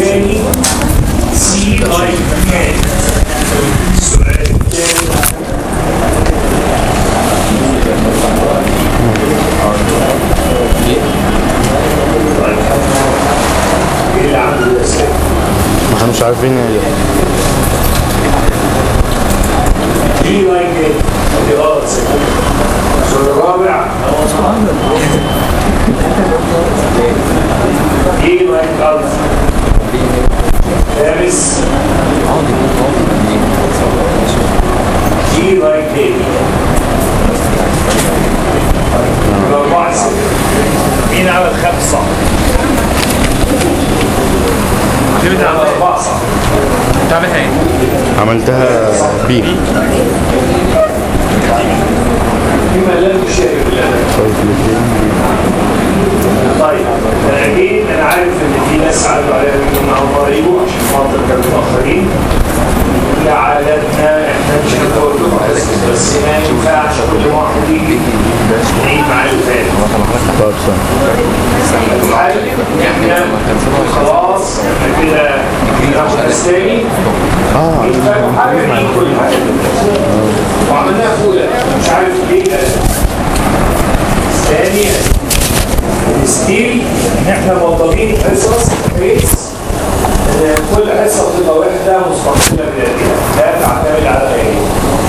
الثاني سي اي مكان السؤال الثاني طيب. ايه اللي عنده الاسئله؟ ما احنا مش عارفين ايه دي لايك ايه؟ دي غلط السؤال الرابع دي لايك الف خامس دي لايك ايه؟ الأربعة ستة مين عمل خمس صح؟ مين عمل أربعة صح؟ تعملها ايه؟ عملتها بي بما لا تشابه بالله طيب انا اكيد انا عارف ان في ناس عدوا عليها بيجوا معاهم قرايبه عشان خاطر كانوا متاخرين ده عاداتنا احنا مش هنقول لكم بس بس ما ينفعش كل واحد يجي نعيد معاه الفات طيب سنة احنا خلاص احنا كده ناخد الثاني اه ينفع حاجه نعيد كل حاجه وعملناها في اولى مش عارف ليه ده ثانيا ستيل ان احنا موظفين حصص بحيث ان كل حصه بتبقى وحده مستقله بذاتها لا تعتمد على غيرها.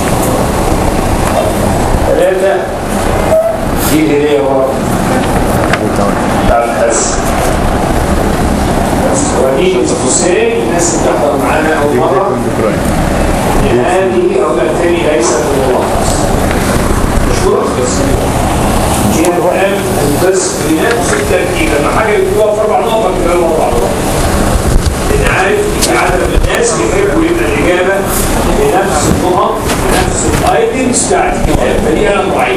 ثلاثه دي هديه ورا بتاع الحصه. بس ودي الفساد الناس اللي بتحضر معانا اول مره إن هذه او الثاني ليست من الله. مشكور هي الوقام القسم بنفس التركيب لما حاجه بتقف في اربع نقط بتبقى ورا بعض لان عارف في عدد من الناس يحبوا يبقى الاجابه لنفس النقط لنفس الايتمز بتاعت الكتاب فدي انا ضعيف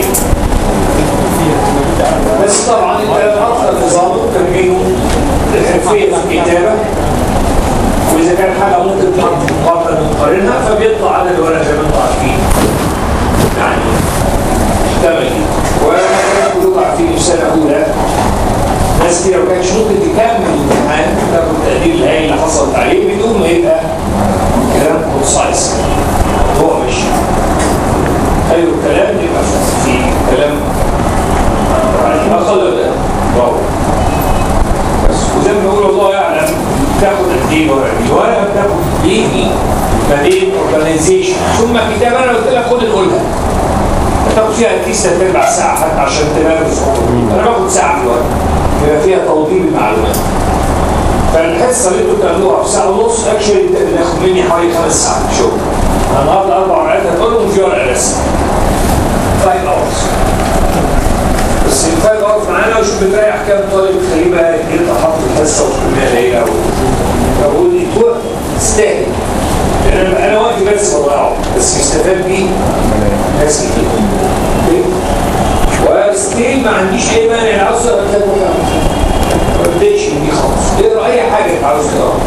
بس طبعا انت اكثر نظام ترجمه الحرفيه في الكتابه واذا كان حاجه ممكن تحط مقارنه نقارنها فبيطلع عدد الورق زي ما انتم عارفين يعني محتمل وانا كلكم عارفين في سنه اولى ناس كتير ما كانش ممكن تكمل الامتحان تاخد تقدير العين اللي حصلت عليه بدون ما يبقى كلام كونسايز هو مش خير الكلام يبقى في كلام يعني اقل ده واو بس وزي ما بيقول الله يعلم تاخد قد ايه ورقه دي ورقه بتاخد بيجي ما بين اورجانيزيشن ثم كتاب انا قلت لك خد القولها تاخد فيها كيس ثلاث ارباع ساعه حتى عشان تمارس انا باخد ساعه في الورقه بيبقى فيها توضيب المعلومات فالحصه اللي انتوا بتعملوها في ساعه ونص اكشلي بتاخد مني حوالي خمس ساعات شغل انا النهارده اربع ورقات هتقولهم في ورقه بس 5 اورز بس الفايف اورز معانا وشوف بتريح كام طالب تخليه بقى يقطع حط الحصه وتكملها ليله فبقول لي الوقت تستاهل لان انا انا وقتي بس بضيعه بس يستفاد بيه ناس كتير أوكي؟ وستيل ما عنديش اي مانع عاوز اقرا كتاب ما بديش دي خالص اقرا اي حاجه انت عاوز تقراها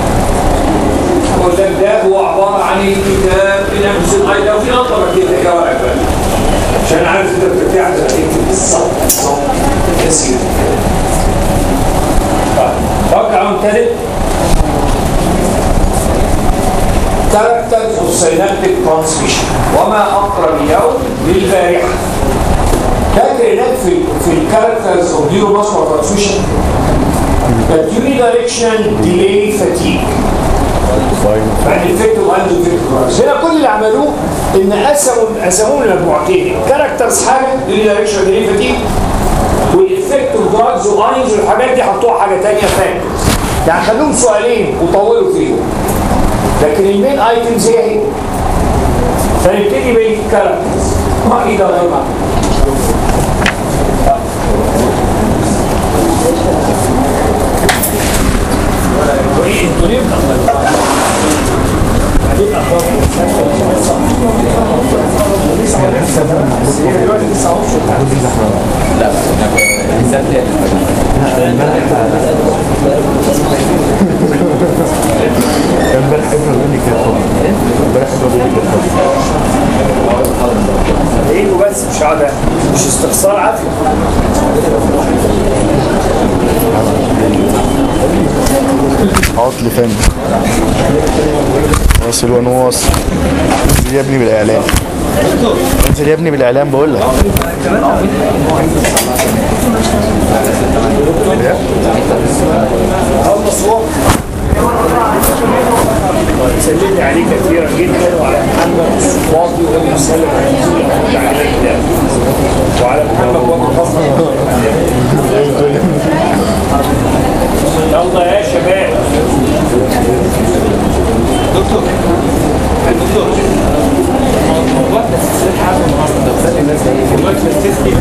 قدام ده هو عباره عن الكتاب بنفس الايه وفي نقطه بكتبها كده ورقه بقى عشان عارف انت بترتاح ده هتكتب بالظبط بالظبط كثير طيب رقم ثالث characters of synaptic transmission وما أقرب اليوم للبارحة فاكر هناك في في الكاركترز اوف neuromuscular transmission that unidirectional delay fatigue بعد الفكر وعنده الفكر هنا كل اللي عملوه ان قسموا قسموه لمجموعتين الكاركترز حاجه unidirectional delay fatigue والافكت دراجز واينز والحاجات دي حطوها حاجه ثانيه فاكتورز يعني خلوهم سؤالين وطولوا فيهم لكن المين ايتمز هي هي فنبتدي بالكاركترز ما ايه ده غير معقول انتوا ليه لا الحساب امبارح ابنه بيقول لي كده امبارح ابنه بيقول لي كده ايه بس مش عادة مش استخسار عافية عطل فني واصل ونواصل انزل يا ابني بالاعلام انزل يا ابني بالاعلام بقول لك خلص وقت سلمت عليه كثيرا جدا وعلى محمد الصفاطي وهو يسلم على نزول التعليمات ده وعلى محمد وهو خاصة يلا يا شباب دكتور دكتور موضوع تسلسل حاجه النهارده بالذات الناس موضوع تسلسل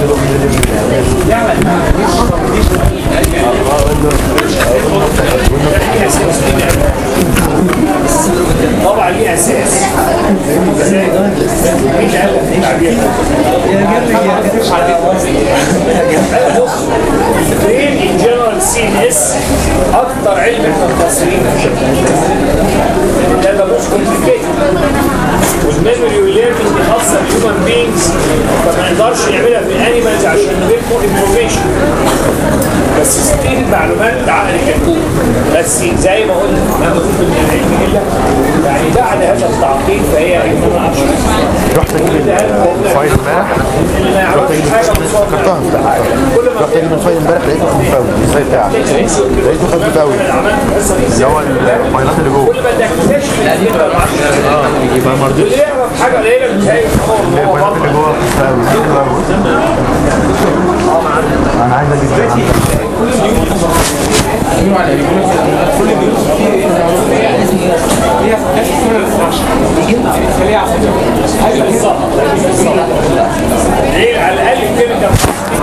طبعا ليه اساس ازاي؟ مين قال لك التعبير ده؟ بص البرين ان جنرال سي ان اس اكتر علم احنا متاثرين فيه ده ده مش كومبليكيتد والميموري والليرنينج دي خاصه بالهيومن بينجز فما نقدرش نعملها في الانيمالز عشان نجيب مور انفورميشن بس ستيل المعلومات العقل كتكوت بس زي ما قلنا ما بكون من العلم الا يعني بعد هذا التعقيد فهي انما اشرف رحت اجيب الفايل امبارح اللي ما يعرفش حاجه بصوت افتكرتها كل ما رحت اجيب الفايل امبارح لقيته مفاوي الفايل بتاعك لقيته خد مفاوي عملت القصه دي اللي هو الفايلات اللي جوه كل ما تكتشف الفكره ما اعرفش يبقى ما رضيتش اللي يعرف حاجه قليله بتهيأ ان هو الفايلات اللي جوه مفاوي انا عايز اجيب ليه على الاقل كده انت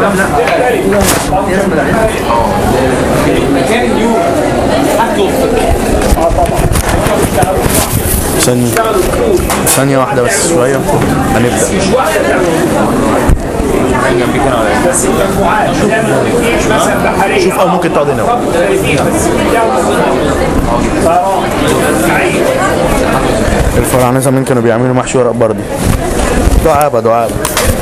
مكان اليوم هتطلب اه طبعا ثانية اشتغلوا كتير ثانية واحدة بس شوية هنبدأ مش واحده تعمل جنبيك انا ولا بس المجموعات تعمل مفيش مثلا بحريه شوف او ممكن تقعد هنا طب 30 بس طيران عين الفراعنة زمان كانوا بيعملوا محشي ورق بردي دعابة دعابة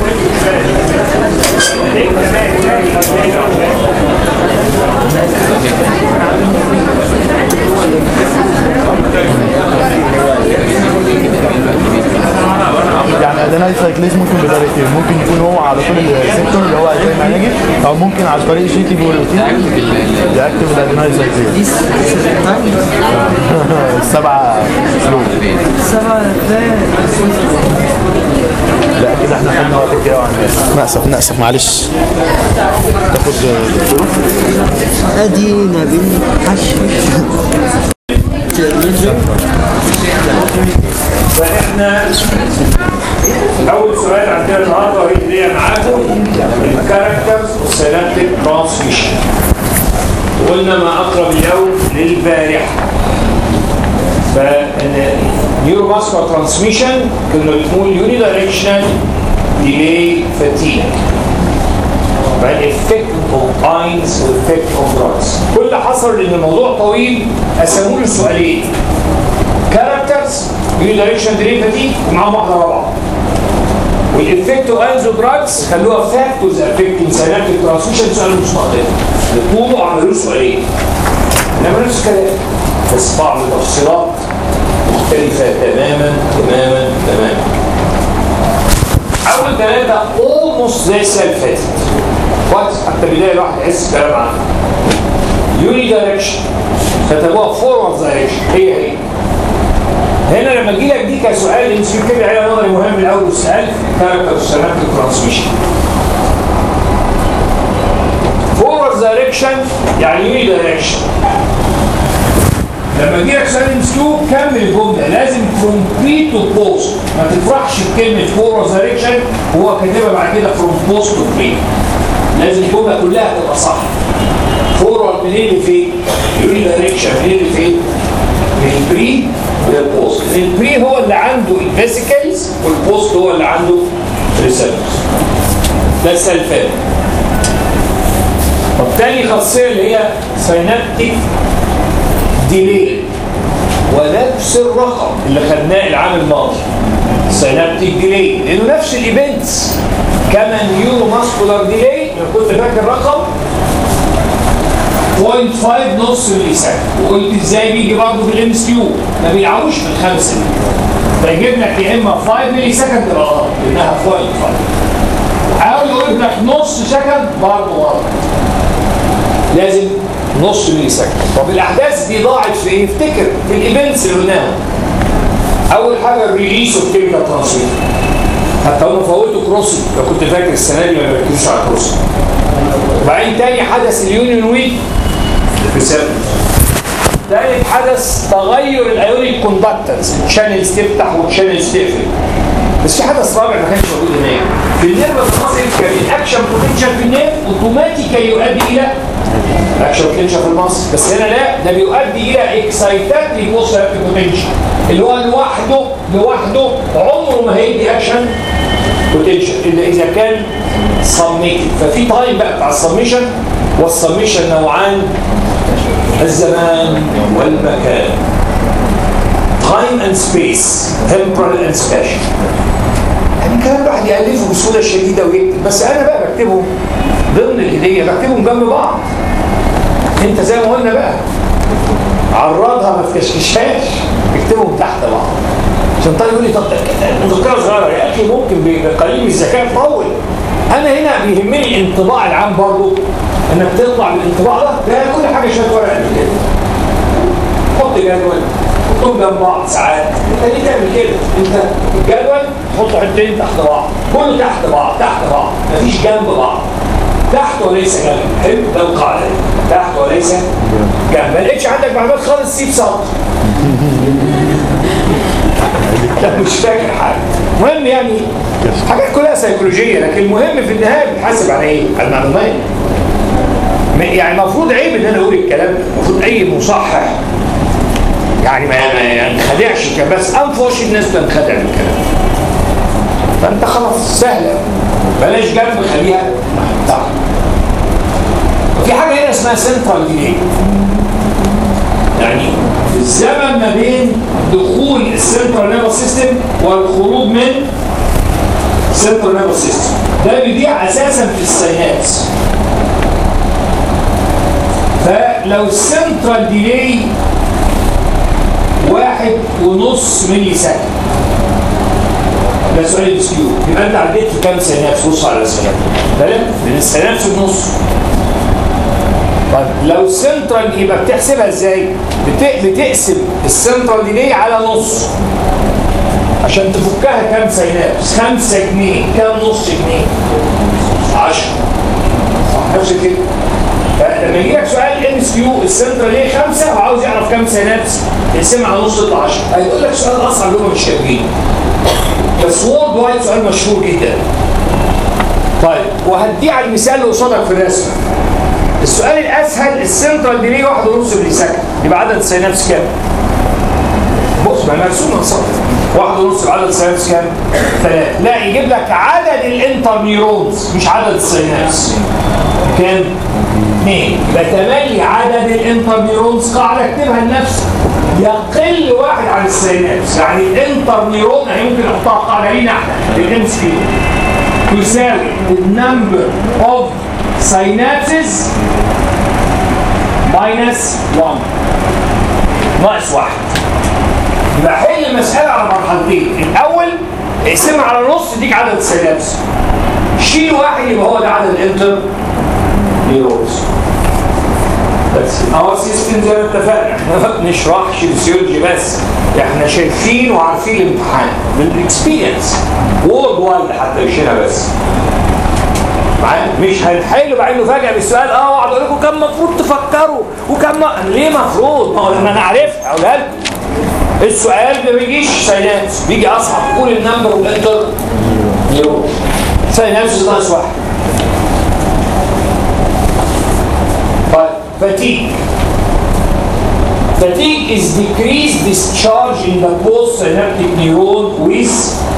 يعني اديناي سايكليز ممكن بطريقتين ممكن يكون هو على طول السيكتور اللي هو زي ما نجي او ممكن على طريق جي تي بروتين ياكتف الاديناي سايكليز السبعة سلوك لا كده احنا خدنا وقت كتير قوي عن الناس نأسف نأسف معلش تاخد دكتور أدينا بالحشيش فاحنا اول سؤال عندنا النهارده وهي اللي هي معاكم الكاركترز والسينابتيك ترانسميشن قلنا ما اقرب اليوم للبارحه فالنيورو ماسكولار ترانسميشن كنا بنقول يوني دايركشنال ديلي فاتيج بعد افكت اوف اينز وافكت اوف دراجز كل حصل لان الموضوع طويل قسموا له سؤالين كاركترز يوني دايركشن ديلي فاتيج ومعاهم واحده رابعه والافكت اوف اينز ودراجز خلوها فاكتورز افكتنج سينابتيك ترانسميشن سؤال مستقبل لطوله عملوا له سؤالين انما نفس الكلام بس بعض التفصيلات مختلفه تماما تماما تماما اول ثلاثه اولموست زي السنه اللي فاتت وقت حتى بدايه الواحد يحس الكلام عنه يوني دايركشن كتبوها فورورد دايركشن هي هي هنا لما اجي لك دي كسؤال يمكن كده عليها نظري مهم الاول السؤال كاركتر سينابتيك ترانسميشن فورورد دايركشن يعني يوني دايركشن لما يجي لك سؤال مسكوب كمل الجمله لازم فروم بري تو بوست ما تفرحش بكلمه فورورد دايركشن هو كاتبها بعد كده فروم بوست تو بري لازم الجمله كلها تبقى صح فورورد منين لفين؟ يوني دايركشن منين لفين؟ من البري للبوست البري هو اللي عنده الفيسيكلز والبوست هو اللي عنده ريسبتورز ده السلفات طب تاني خاصيه اللي هي سينابتيك ديلي ونفس الرقم اللي خدناه العام الماضي سينابتيك ديلي لانه نفس الايفنتس كما نيورو ماسكولار ديلي لو كنت فاكر رقم 0.5 نص ملي سكند وقلت ازاي بيجي برضه في الام اس كيو ما بيلعبوش في الخمسه دي فيجيب لك يا اما 5 ملي سكند يبقى غلط لانها 0.5 حاول يقول لك نص سكند برضه غلط لازم نص ملي سكند طب الاحداث دي ضاعت في ايه؟ افتكر في الايفنتس اللي قلناها اول حاجه الريليس اوف كيميكال ترانسميتر حتى هم فوتوا كروسنج لو كنت فاكر السنه دي ما بيركزوش على كروسنج وبعدين تاني حدث اليونيون ويك في السنه ثالث حدث تغير الايونيك كوندكترز تشانلز تفتح وتشانلز تقفل بس في حدث رابع ما كانش موجود هناك في النيرف المصري كان الاكشن بوتنشال في النيرف اوتوماتيكالي يؤدي الى اكشن بوتنشال في المصري بس هنا لا ده بيؤدي الى اكسايتاتري بوست بوتنشال اللي هو لوحده لوحده عمره ما هيدي اكشن بوتنشال الا اذا كان سميتد ففي تايم بقى بتاع السميشن والسميشن نوعان الزمان والمكان time and space temporal and spatial يعني الكلام الواحد يألفه بسهولة شديدة ويكتب بس أنا بقى بكتبهم ضمن الهدية بكتبهم جنب بعض أنت زي ما قلنا بقى عرضها ما تكشكشهاش اكتبهم تحت بعض عشان طالب يقول لي طب مذكرة صغيرة يا أخي ممكن بقليل من الذكاء تطول أنا هنا بيهمني الانطباع العام برضه انك تطلع بالانطباع ده ده كل حاجه شويه ورقه قد كده حط جدول حطهم جنب بعض ساعات انت ليه تعمل كده انت الجدول تحط حتتين تحت بعض كله تحت بعض تحت بعض مفيش جنب بعض تحت وليس جنب حلو ده القاعده تحت وليس جنب ما لقيتش عندك معلومات خالص سيب سطر لا مش فاكر حاجه المهم يعني حاجات كلها سيكولوجيه لكن المهم في النهايه بتحاسب على ايه؟ على المعلومات يعني المفروض عيب ان انا اقول الكلام ده المفروض اي مصحح يعني ما ما ينخدعش كده بس انفوش الناس تنخدع بالكلام فانت خلاص سهله بلاش جنب خليها تحت في حاجه هنا اسمها سنترال ديلي يعني الزمن ما بين دخول السنترال نيرفس سيستم والخروج من السنترال نيرفس سيستم ده بيضيع اساسا في السينابس فلو السنترال ديلي واحد ونص ملي سكند ده سؤال الديسكيو يبقى انت عديت في كام سينابس بص على السينابس تمام من السينابس بنص طيب لو السنترال يبقى بتحسبها ازاي؟ بت... بتقسم السنترال ديلي على نص عشان تفكها كام سينابس؟ 5 جنيه كام نص جنيه؟ 10 صح نفس كده فلما يجي لك سؤال ام اس كيو السنترال ليه خمسه وعاوز يعرف كام سينابس يقسمها على نص يطلع 10 هيقول لك سؤال اصعب اللي هم مش شايفينه بس وورد وايد سؤال مشهور جدا طيب وهديه على المثال اللي قصادك في الرسمه السؤال الاسهل السنترال ديلي واحد ونص ملي سكند يبقى عدد السينابس كام؟ بص ما مرسومه صح واحد ونص عدد السينابس كام؟ ثلاثة لا يجيب لك عدد الانتر نيورونز مش عدد السينابس كام؟ اثنين يبقى تملي عدد الانتر نيورونز قاعده اكتبها لنفسك يقل واحد عن السينابس يعني الانتر نيرون اهي ممكن احطها قاعده لينا احنا الام سي تساوي النمبر اوف سينابسز ماينس 1 ناقص واحد يبقى حل المساله على مرحلتين الاول اقسمها على نص يديك عدد السينابس شيل واحد يبقى هو ده عدد الانتر نيورونز بس اور سيستم زي ما اتفقنا احنا ما بنشرحش الفسيولوجي بس احنا شايفين وعارفين الامتحان بالاكسبيرينس وورد وايد حتى مش هنا بس معايا مش هنحل بعدين نفاجئ بالسؤال اه واقعد اقول لكم كان المفروض تفكروا وكان م... ليه مفروض؟ ما هو لما انا عرفت اقولها لكم السؤال ما بيجيش ساينابس بيجي اصعب قول النمبر والانتر نيورون ساينابس ناقص واحد fatigue. Fatigue is decreased discharge in the postsynaptic neuron with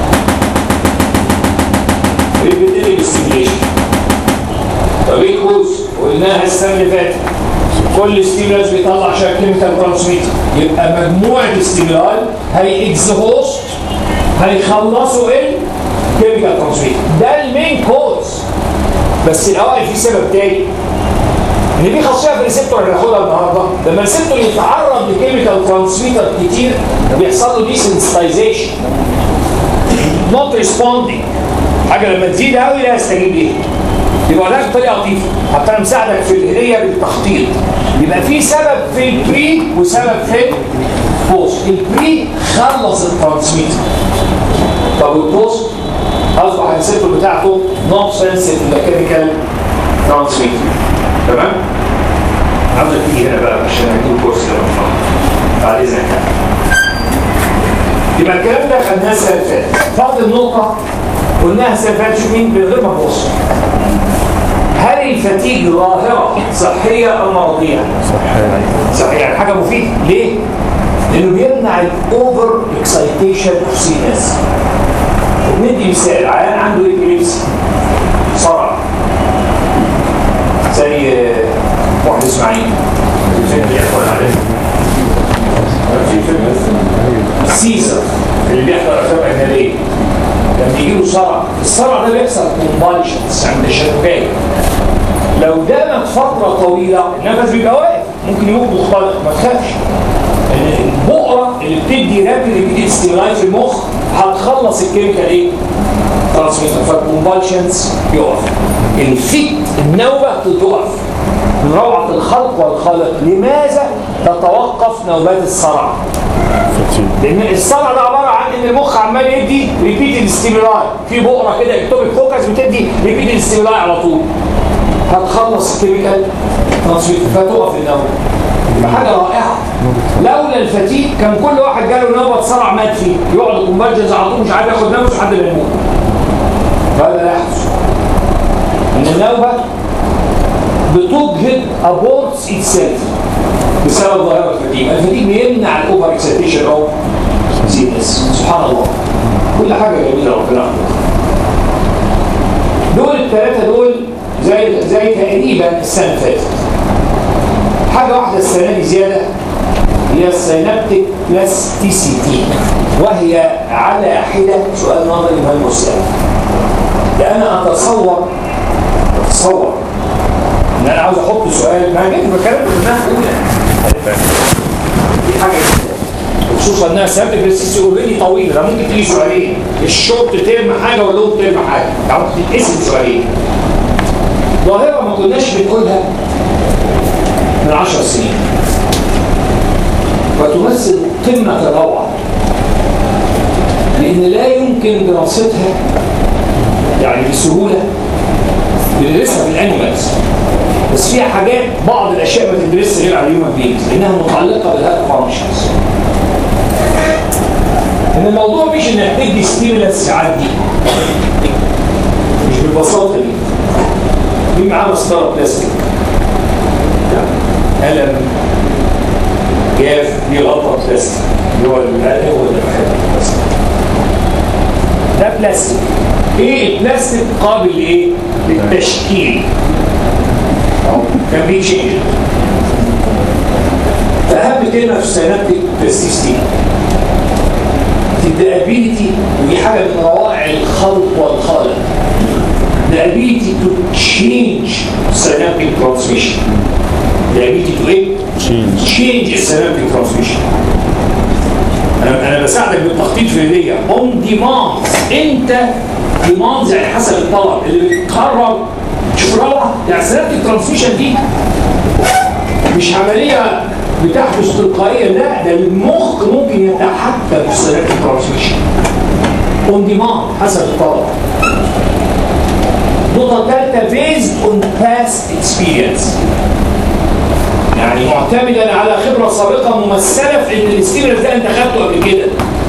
repetitive stimulation. طب ايه كوز؟ قلناها السنه اللي فاتت كل ستيمولاس بيطلع شويه كيميكال ترانسميتر يبقى مجموعه استيمولال هي اكزهوست هيخلصوا ايه؟ كيميكال ترانسميتر ده المين كوز بس الاول في سبب تاني ان في خاصيه في الريسبتور اللي هناخدها النهارده لما الريسبتور يتعرض لكيميكال ترانسميتر كتير بيحصل له ديسنسيتايزيشن نوت ريسبوندينج حاجه لما تزيد قوي لا يستجيب ليها يبقى ده بطريقه لطيفه حتى انا مساعدك في الهديه بالتخطيط يبقى في سبب في البري وسبب في البوست البري خلص الترانسميتر طب والبوست اصبح الريسبتور بتاعته نوت سنسيتيف للكيميكال ترانسميتر تمام؟ عاوزك تيجي هنا بقى عشان هديك كورس كده بعد اذنك يبقى الكلام ده خدناه السنه اللي فاتت فاضل نقطه قلناها السنه اللي فاتت شوف مين من غير ما تبص هل الفتيج ظاهره صحيه ام مرضيه؟ صح صحيح يعني حاجه مفيده ليه؟ لانه بيمنع الاوفر اكسايتيشن اوف سينس ندي مثال عيان عنده ابيليبسي صرع زي آه، واحد اسماعيل الفيلم اللي يحصل عليه في فيلم سيزر اللي بيحضر افلام اجنبيه لما يجي له صرع الصرع ده بيحصل كومبالشنز عند الشبكيه لو دامت فتره طويله النفس بيبقى واقف ممكن يموت مختلط ما تخافش لان البقره اللي بتدي رابيد ريبيتد ستيمولاي في المخ هتخلص الكيميكال ايه؟ ترانسميتر فالكومبالشنز يقف الفيت النوبه تقف من روعه الخلق والخالق لماذا تتوقف نوبات الصرع؟ لان الصرع ده عباره عن ان المخ عمال يدي ريبيتد ستيمولاي في بقره كده اكتوبيك فوكس بتدي ريبيتد ستيمولاي على طول هتخلص الكيميكال ترانسميتر فتقف النوبه يبقى حاجه رائعه لولا الفتيك كان كل واحد جاله نوبه صرع مات فيه يقعد كومبالجنز على طول مش عارف ياخد نفسه لحد ما يموت فهذا لا يحدث ان النوبه بتجهد ابورتس اتسيلف بسبب ظاهره الفتيك الفتيك بيمنع الاوفر اكسيتيشن اوف سينس سبحان الله كل حاجه جميله ربنا دول الثلاثه دول زي زي تقريبا السنه اللي فاتت حاجه واحده السنه دي زياده هي السينابتيك بلاستيسيتي وهي على حده سؤال نظري مهم والسؤال لأنا أتصور أتصور إن أنا عاوز أحط سؤال ما جيت بكلم في الناس الأولى دي حاجة جديدة خصوصا انها سبب بلاستيسيتي اوريدي طويله ده ممكن تيجي سؤالين الشورت ترم حاجه واللونج ترم حاجه يعني ممكن تتقسم سؤالين ظاهره ما كناش بنقولها من 10 سنين وتمثل قمة الروعة لأن لا يمكن دراستها يعني بسهولة بندرسها في الأنيمالز بس فيها حاجات بعض الأشياء ما تدرسها غير على الهيومن بينجز لأنها متعلقة بالهات فانكشنز إن الموضوع مش إنك تدي ستيمولس يعدي مش بالبساطة دي مين معاه مسطرة بلاستيك قلم جاف دي غلطة بلاستيك اللي هو القلم هو اللي بحبه بلاستيك ده بلاستيك ايه البلاستيك قابل لايه؟ للتشكيل أهو، كان بيتشيل فأهم كلمة في السينابتيك بلاستيستين the ability ودي حاجة من روائع الخلق والخالق the ability to change synaptic transmission the ability to ايه؟ Change. change السينابتيك transmission انا انا بساعدك بالتخطيط في الهديه اون ديماند انت ديماند يعني حسب الطلب اللي بتقرر شوف روعه يعني السينابتيك ترانسميشن دي مش عمليه بتحدث تلقائيا لا ده المخ ممكن يتحكم في السينابتيك ترانسميشن اون ديماند حسب الطلب نقطة ثالثة based on past experience يعني معتمدا على خبرة سابقة ممثلة في ان الاستيمولس ده انت خدته قبل كده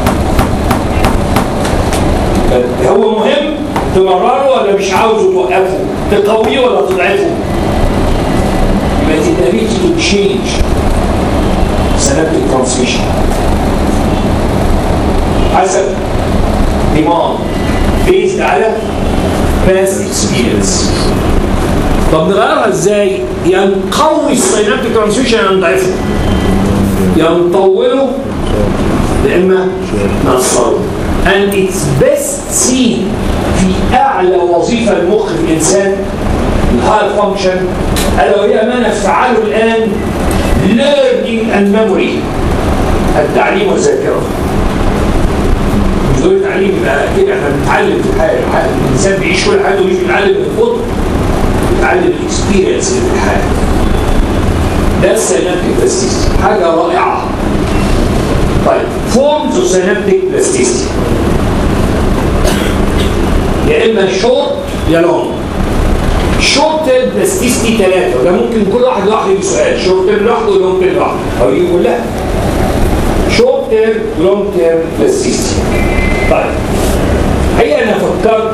هو مهم تمرره ولا مش عاوزه توقفه تقويه ولا تضعفه يبقى دي ability to change synaptic transmission حسب demand based على past experience طب نغيرها ازاي؟ يا نقوي السينابتيك ترانسميشن يا نضعفه يا نطوله يا اما نقصره and it's best seen في اعلى وظيفه المخ في الانسان الهاير فانكشن الا وهي ما نفعله الان learning and memory التعليم والذاكره مش دول التعليم يبقى كده احنا بنتعلم في الحياه الحياة. الانسان بيعيش كل حياته مش بيتعلم من الكتب بيتعلم الاكسبيرينس اللي في الحياه ده السينابتيك بلاستيستي حاجه رائعه طيب فورمز اوف سينابتيك بلاستيستي يا اما شورت يا لونج شورت تيرم بلاستيستي ثلاثه وده ممكن كل واحد لوحده يجي سؤال شورت تيرم لوحده ولونج تيرم لوحده او يجي كلها شورت تيرم ولونج تيرم بلاستيستي طيب هي انا فكرت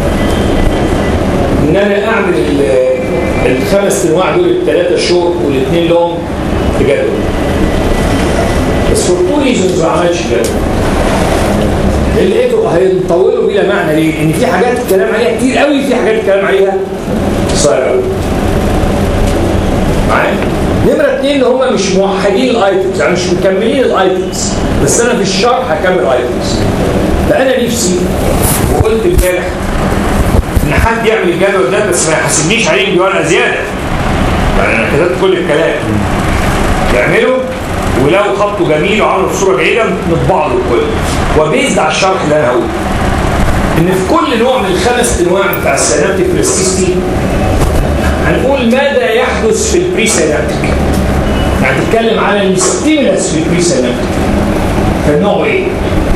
ان انا اعمل ال- الخمس انواع دول الثلاثه شورت والاثنين لونج في جدول بس فور تو ريزونز ما عملش جدول اللي لقيته هيطولوا بلا معنى ليه؟ لان في حاجات الكلام عليها كتير قوي في حاجات الكلام عليها قصير قوي. معايا؟ نمرة اتنين اللي هم مش موحدين الايتمز يعني مش مكملين الايتمز بس انا في الشرح هكمل ايتمز. فانا نفسي وقلت امبارح ان حد يعمل الجدول ده بس ما يحاسبنيش عليه بورقه زياده. يعني انا كتبت كل الكلام. يعمله ولو خطه جميل وعمله بصوره جيده نطبع له الكل وبيزد على الشرح اللي انا هقوله ان في كل نوع من الخمس انواع بتاع السينابتيك بلاستيستي هنقول ماذا يحدث في البري سينابتيك يعني نتكلم على الستيمولس في البري سينابتيك فالنوع ايه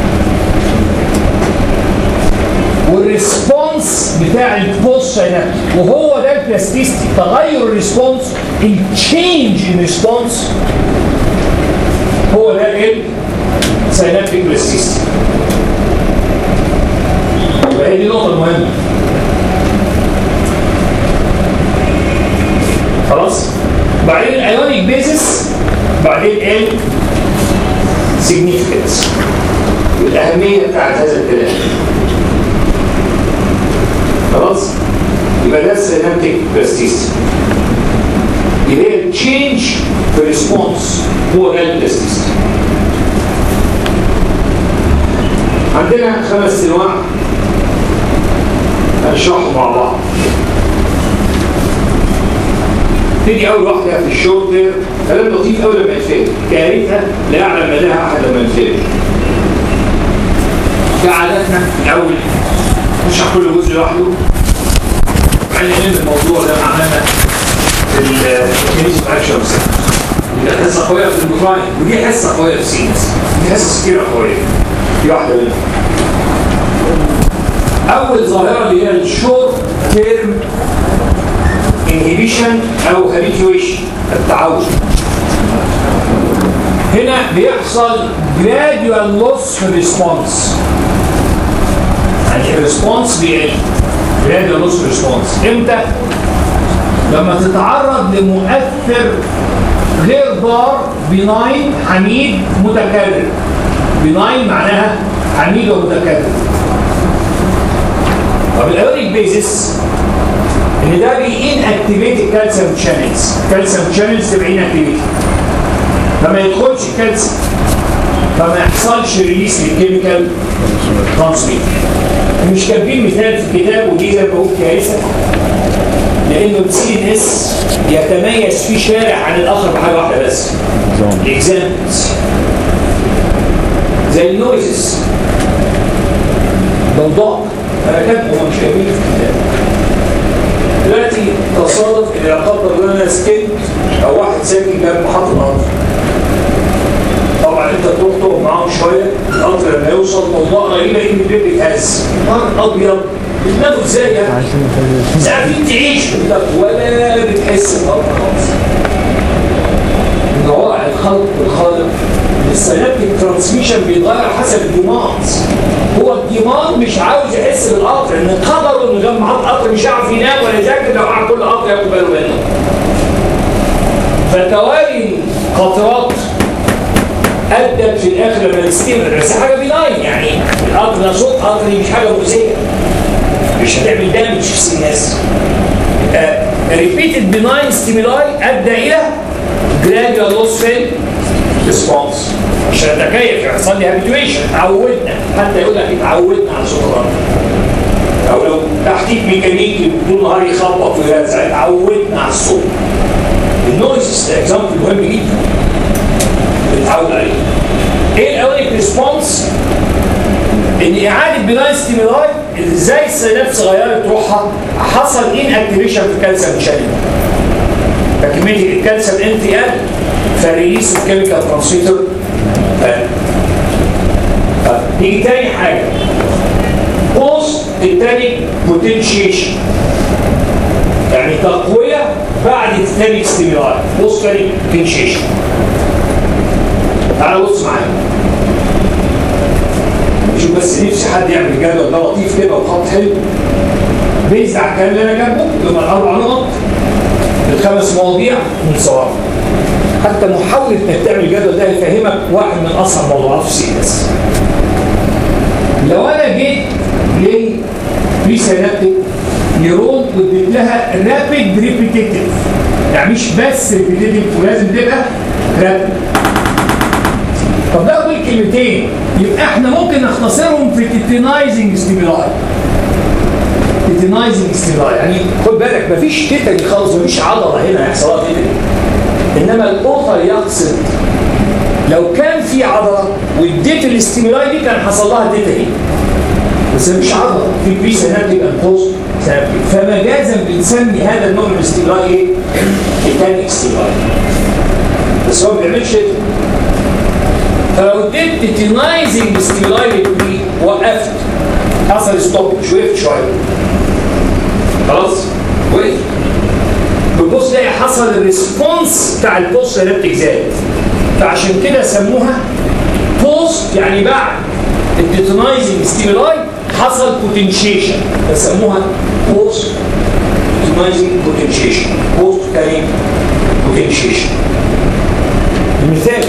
والريسبونس بتاع البوست سينابتيك وهو ده البلاستيستي تغير الريسبونس التشينج ان ريسبونس هو ده السينابتيك بلاستيستي يبقى هي دي نقطة مهمة خلاص بعدين الايونيك بيزس بعدين ال significance والأهمية بتاعت هذا الكلام خلاص يبقى ده السينابتيك بلاستيستي اللي هي التشينج في الريسبونس هو ده البلاستيستي عندنا خمس انواع هنشرحهم مع بعض تيجي اول واحده في الشورت تيرم كلام لطيف قوي لما يتفهم كارثه لا يعلم مداها احد لما يتفهم كعادتنا في الاول نشرح كل جزء لوحده بعدين نلم الموضوع ده معانا في الميكانيزم اكشن دي حصه قويه في البروفاين ودي حصه قويه في سينس دي حصص كتيره قويه دي واحده منهم اول ظاهره اللي هي الشورت تيرم انهبيشن او هابيتويشن التعود هنا بيحصل gradual loss في الريسبونس يعني الريسبونس بيقل gradual loss في الريسبونس امتى؟ لما تتعرض لمؤثر غير ضار بناين حميد متكرر بناين معناها حميد ومتكرر طب الايوريك بيزس ان ده بي ان اكتيفيت الكالسيوم شانلز الكالسيوم شانلز تبقى ان اكتيفيت فما يدخلش الكالسيوم فما يحصلش ريليس للكيميكال ترانسميت مش كاتبين مثال في الكتاب ودي زي ما بقول كارثه لانه السي ان اس يتميز في شارع عن الاخر بحاجه واحده بس اكزامبلز زي النويزز ضوضاء انا كاتبه مش شايفين في الكتاب دلوقتي تصادف ان لا قدر الله انا سكنت او واحد ساكن جنب محطه القطر طبعا انت تروح تقعد معاهم شويه القطر لما يوصل موضوع غريبه ان البيت بيتهز نهار ابيض بتناموا ازاي يعني؟ مش عارفين تعيشوا ولا بتحس بالقطر خالص من روائع الخلق والخالق السينابتيك ترانسميشن بيتغير حسب الديماند هو الديماند مش عاوز يحس بالقطر ان قدره انه جنب محط قطر مش هيعرف ينام ولا يذاكر لو قعد كل قطر ياخد باله منه فتوالي قطرات ادت في الاخر لما نستمر بس حاجه بناين يعني القطر ده صوت قطري مش حاجه مؤذيه مش هتعمل دامج في السيناس ريبيتد بناين ستيمولاي ادى الى جراديوال لوس في ريسبونس عشان اتكيف يحصل لي هابيتويشن اتعودنا حتى يقول لك اتعودنا على صوت القطر او لو تحتيك ميكانيكي طول النهار يخبط ويرزع اتعودنا على الصوت النويز ده اكزامبل مهم جدا بنتعود عليه ايه الاوليك ريسبونس ان اعاده بناء ستيمولاي ازاي السينابس غيرت روحها حصل ان اكتيفيشن في الكالسيوم شانل فكميه الكالسيوم انت قل فريليس الكيميكال ترانسميتر قل طب نيجي تاني حاجه بوست التاني بوتنشيشن يعني تقويه بعد التاني ستيمولاي بوست تاني بوتنشيشن تعالى بص معايا شوف بس نفسي حد يعمل جدول ده لطيف كده وخط حلو بيزد على الكلام اللي انا جنبه يبقى الاربع نقط الخمس مواضيع من صور حتى محاولة انك تعمل الجدول ده يفهمك واحد من اصعب موضوعات في سي اس لو انا جيت لبريسينابتيك نيرون واديت لها رابيد ريبيتيتيف يعني مش بس ريبيتيتيف ولازم تبقى رابيد طب ده دول كلمتين يبقى احنا ممكن نختصرهم في تيتينايزنج ستيمولاي تيتينايزنج ستيمولاي يعني خد بالك مفيش تيتاني خالص مفيش عضله هنا هيحصل لها تيتاني انما الاوتر يقصد لو كان في عضله واديت الاستيمولاي دي كان حصل لها تيتاني بس مفيش عضله في بري سينابتيك اند بوست سينابتيك فمجازا بنسمي هذا النوع من الاستيمولاي ايه؟ تيتانيك ستيمولاي بس هو ما بيعملش تيتاني فلو اديت تيتينايزنج ستيمولاي للبري وقفت حصل ستوب مش وقفت شويه خلاص وقف بتبص تلاقي حصل الريسبونس بتاع البوست سينابتيك زاد فعشان كده سموها بوست يعني بعد الديتونايزنج ستيمولاي حصل بوتنشيشن فسموها بوست ديتونايزنج بوتنشيشن بوست تاني بوتنشيشن المثال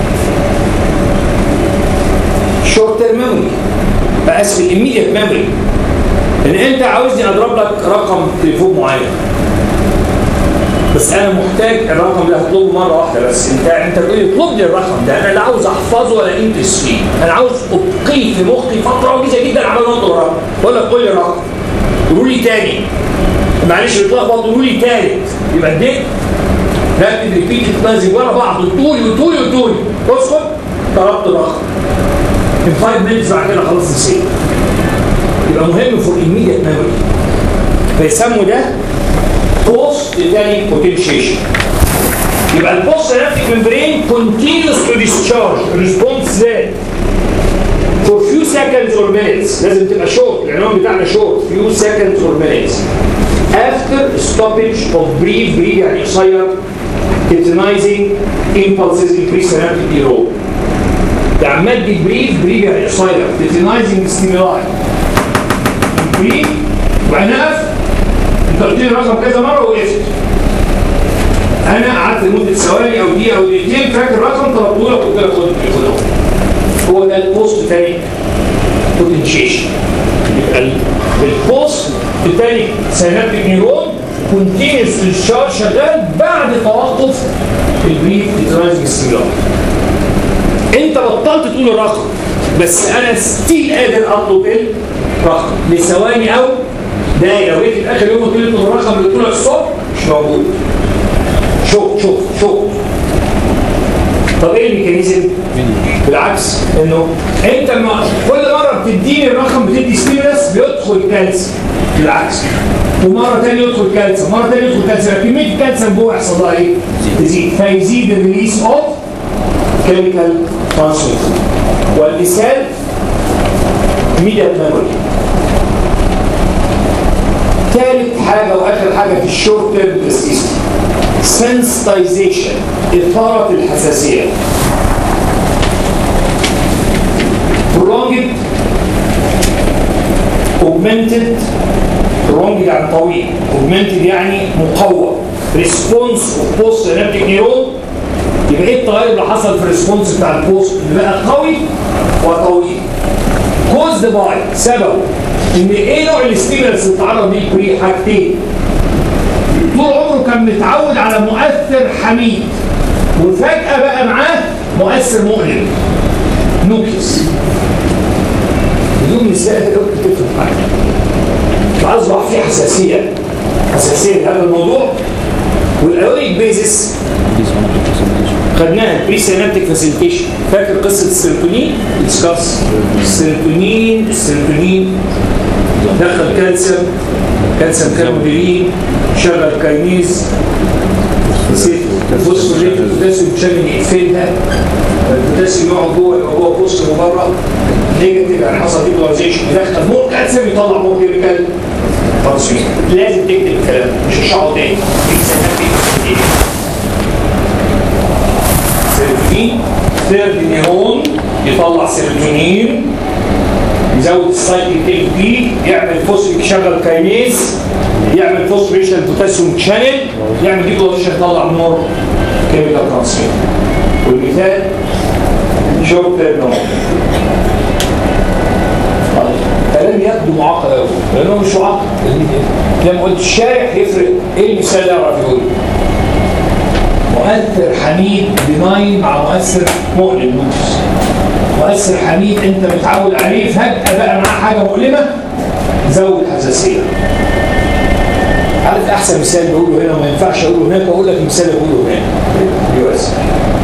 شورت تيرم ميموري بقاس في الاميديت ميموري ان انت عاوزني اضرب لك رقم تليفون معين بس انا محتاج الرقم ده هطلبه مره واحده بس انت انت بتقول لي اطلب لي الرقم ده انا لا عاوز احفظه ولا انجز فيه انا عاوز ابقيه في مخي فتره وجيزه جدا عمال اطلب الرقم بقول لك قول لي الرقم قولوا لي تاني معلش اتلخبط قولوا لي تالت يبقى اديت رابد ريبيت لازم ورا بعض طولي وطولي وطولي اسكت طلبت الرقم in 5 minutes بعد كده خلاص نسيت يبقى مهم فور immediate memory فيسموا ده post تاني potentiation يبقى البوست سينابتيك ممبرين continues to discharge response زاد for few seconds or minutes لازم تبقى short العنوان بتاعنا short few seconds or minutes after stoppage of brief brief يعني قصير titillizing impulses in presynaptic neuron ده عمال دي بريف بريف يعني قصير تيتينايزنج ستيمولاي بريف وبعدين اقف انت قلت لي الرقم كذا مره وقفت انا قعدت لمده ثواني او دقيقه او دقيقتين فاكر الرقم طلبته لك وقلت لك خد التليفون اهو هو ده البوست تاني بوتنشيشن يبقى البوست التاني سينابتيك نيرون كونتينوس الشارج شغال بعد توقف البريف تيتينايزنج ستيمولاي انت بطلت تقول الرقم بس انا ستيل قادر اطلب الرقم لثواني او دقايق لو جيت في اخر يوم قلت لي اطلب الرقم اللي طلع الصبح مش موجود شوف شوف شوف طب ايه الميكانيزم؟ بالعكس انه انت ما كل مره بتديني الرقم بتدي ستيمولس بيدخل كالسيوم بالعكس ومره ثانيه يدخل كالسيوم مره ثانيه يدخل كالسيوم كميه الكالسيوم جوه يحصل لها ايه؟ تزيد فيزيد الريليس اوف كيميكال ترانسميتر والمثال ميديا ميموري ثالث حاجة وآخر حاجة في الشورت تيرم بلاستيسيتي sensitization إثارة الحساسية prolonged augmented prolonged يعني طويل augmented يعني مقوى response of post synaptic neuron يبقى ايه التغير اللي حصل في الريسبونس بتاع البوست اللي بقى قوي وطويل كوزد باي سببه ان ايه نوع الاستيمولس اللي اتعرض ليه كوري حاجتين طول عمره كان متعود على مؤثر حميد وفجأة بقى معاه مؤثر مؤلم نوكيس بدون مثال ممكن تفرق معاك فاصبح في حساسيه حساسيه لهذا الموضوع والايونيك بيزس خدناها بري سينابتيك فاسيليتيشن فاكر قصه السيروتونين ديسكاس السيروتونين السيروتونين دخل كالسيوم كالسيوم كاربولين شغل كاينيز فوسفوريت البوتاسيوم عشان يقفلها البوتاسيوم يقعد جوه يبقى جوه بوزيتيف وبره نيجاتيف يعني حصل ديبولاريزيشن يدخل مور كالسيوم يطلع مور كيميكال ترانسميشن لازم تكتب الكلام مش هشرحه تاني سيروتونين ثيرد نيرون يطلع سيروتونين يزود السايكل بي يعمل فوسفيك يشغل كاينيز يعمل فوسفوريشن بوتاسيوم شانل يعمل ديبولاريزيشن يطلع مور كيميكال ترانسميشن والمثال شورت نوم كلام يبدو معقد قوي لانه مش معقد لما قلت الشارع يفرق ايه المثال اللي يعرف يقول مؤثر حميد بناين مع مؤثر مؤلم نوس مؤثر حميد انت متعود عليه فجاه بقى معاه حاجه مؤلمه زود الحساسيه عارف احسن مثال بقوله هنا وما ينفعش اقوله هناك اقول لك مثال اقوله هناك يو اس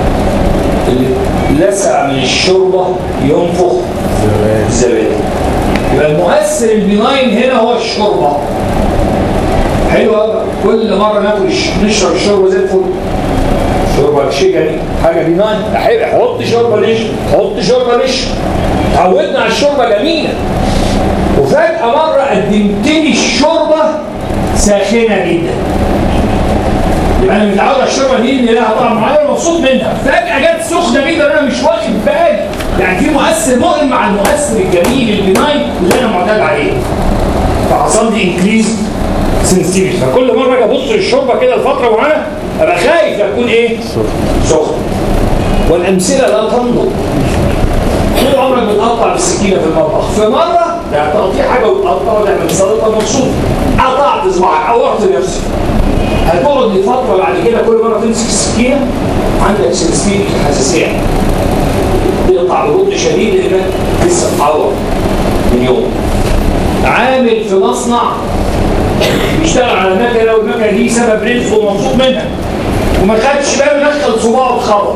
اللي لسع من الشوربه ينفخ الزبادي يبقى المؤثر البناين هنا هو الشوربه حلو قوي كل مره ناكل نشرب الشوربه زي الفل شوربه شيكه حاجه بناين احب حط شوربه ليش حط شوربه ليش تعودنا على الشوربه جميله وفجاه مره قدمت لي الشوربه ساخنه جدا يبقى انا متعود على الشوربه دي ان لها طعم معين مبسوط منها فجاه جت سخنه جدا انا مش واخد بالي يعني في مؤثر مؤلم مع المؤثر الجميل البناين اللي انا معتاد عليه فحصل لي انكريز سنسيتيفيتي فكل مره اجي ابص للشوربه كده لفتره معينه ابقى خايف اكون ايه؟ سخن والامثله لا تنضب طول عمرك بتقطع بالسكينه في المطبخ في مره يعني تقطيع حاجه وتقطع وتعمل سلطه مبسوط قطعت صباعك عورت نفسك هتقعد لفتره بعد كده كل مره تمسك السكينه عندك سنسيتيفيتي حساسيه تقطع برد شديد لانك لسه متعور من يوم عامل في مصنع بيشتغل على مكنه والمكنه دي سبب رزقه ومبسوط منها وما خدش باله دخل صباعه اتخبط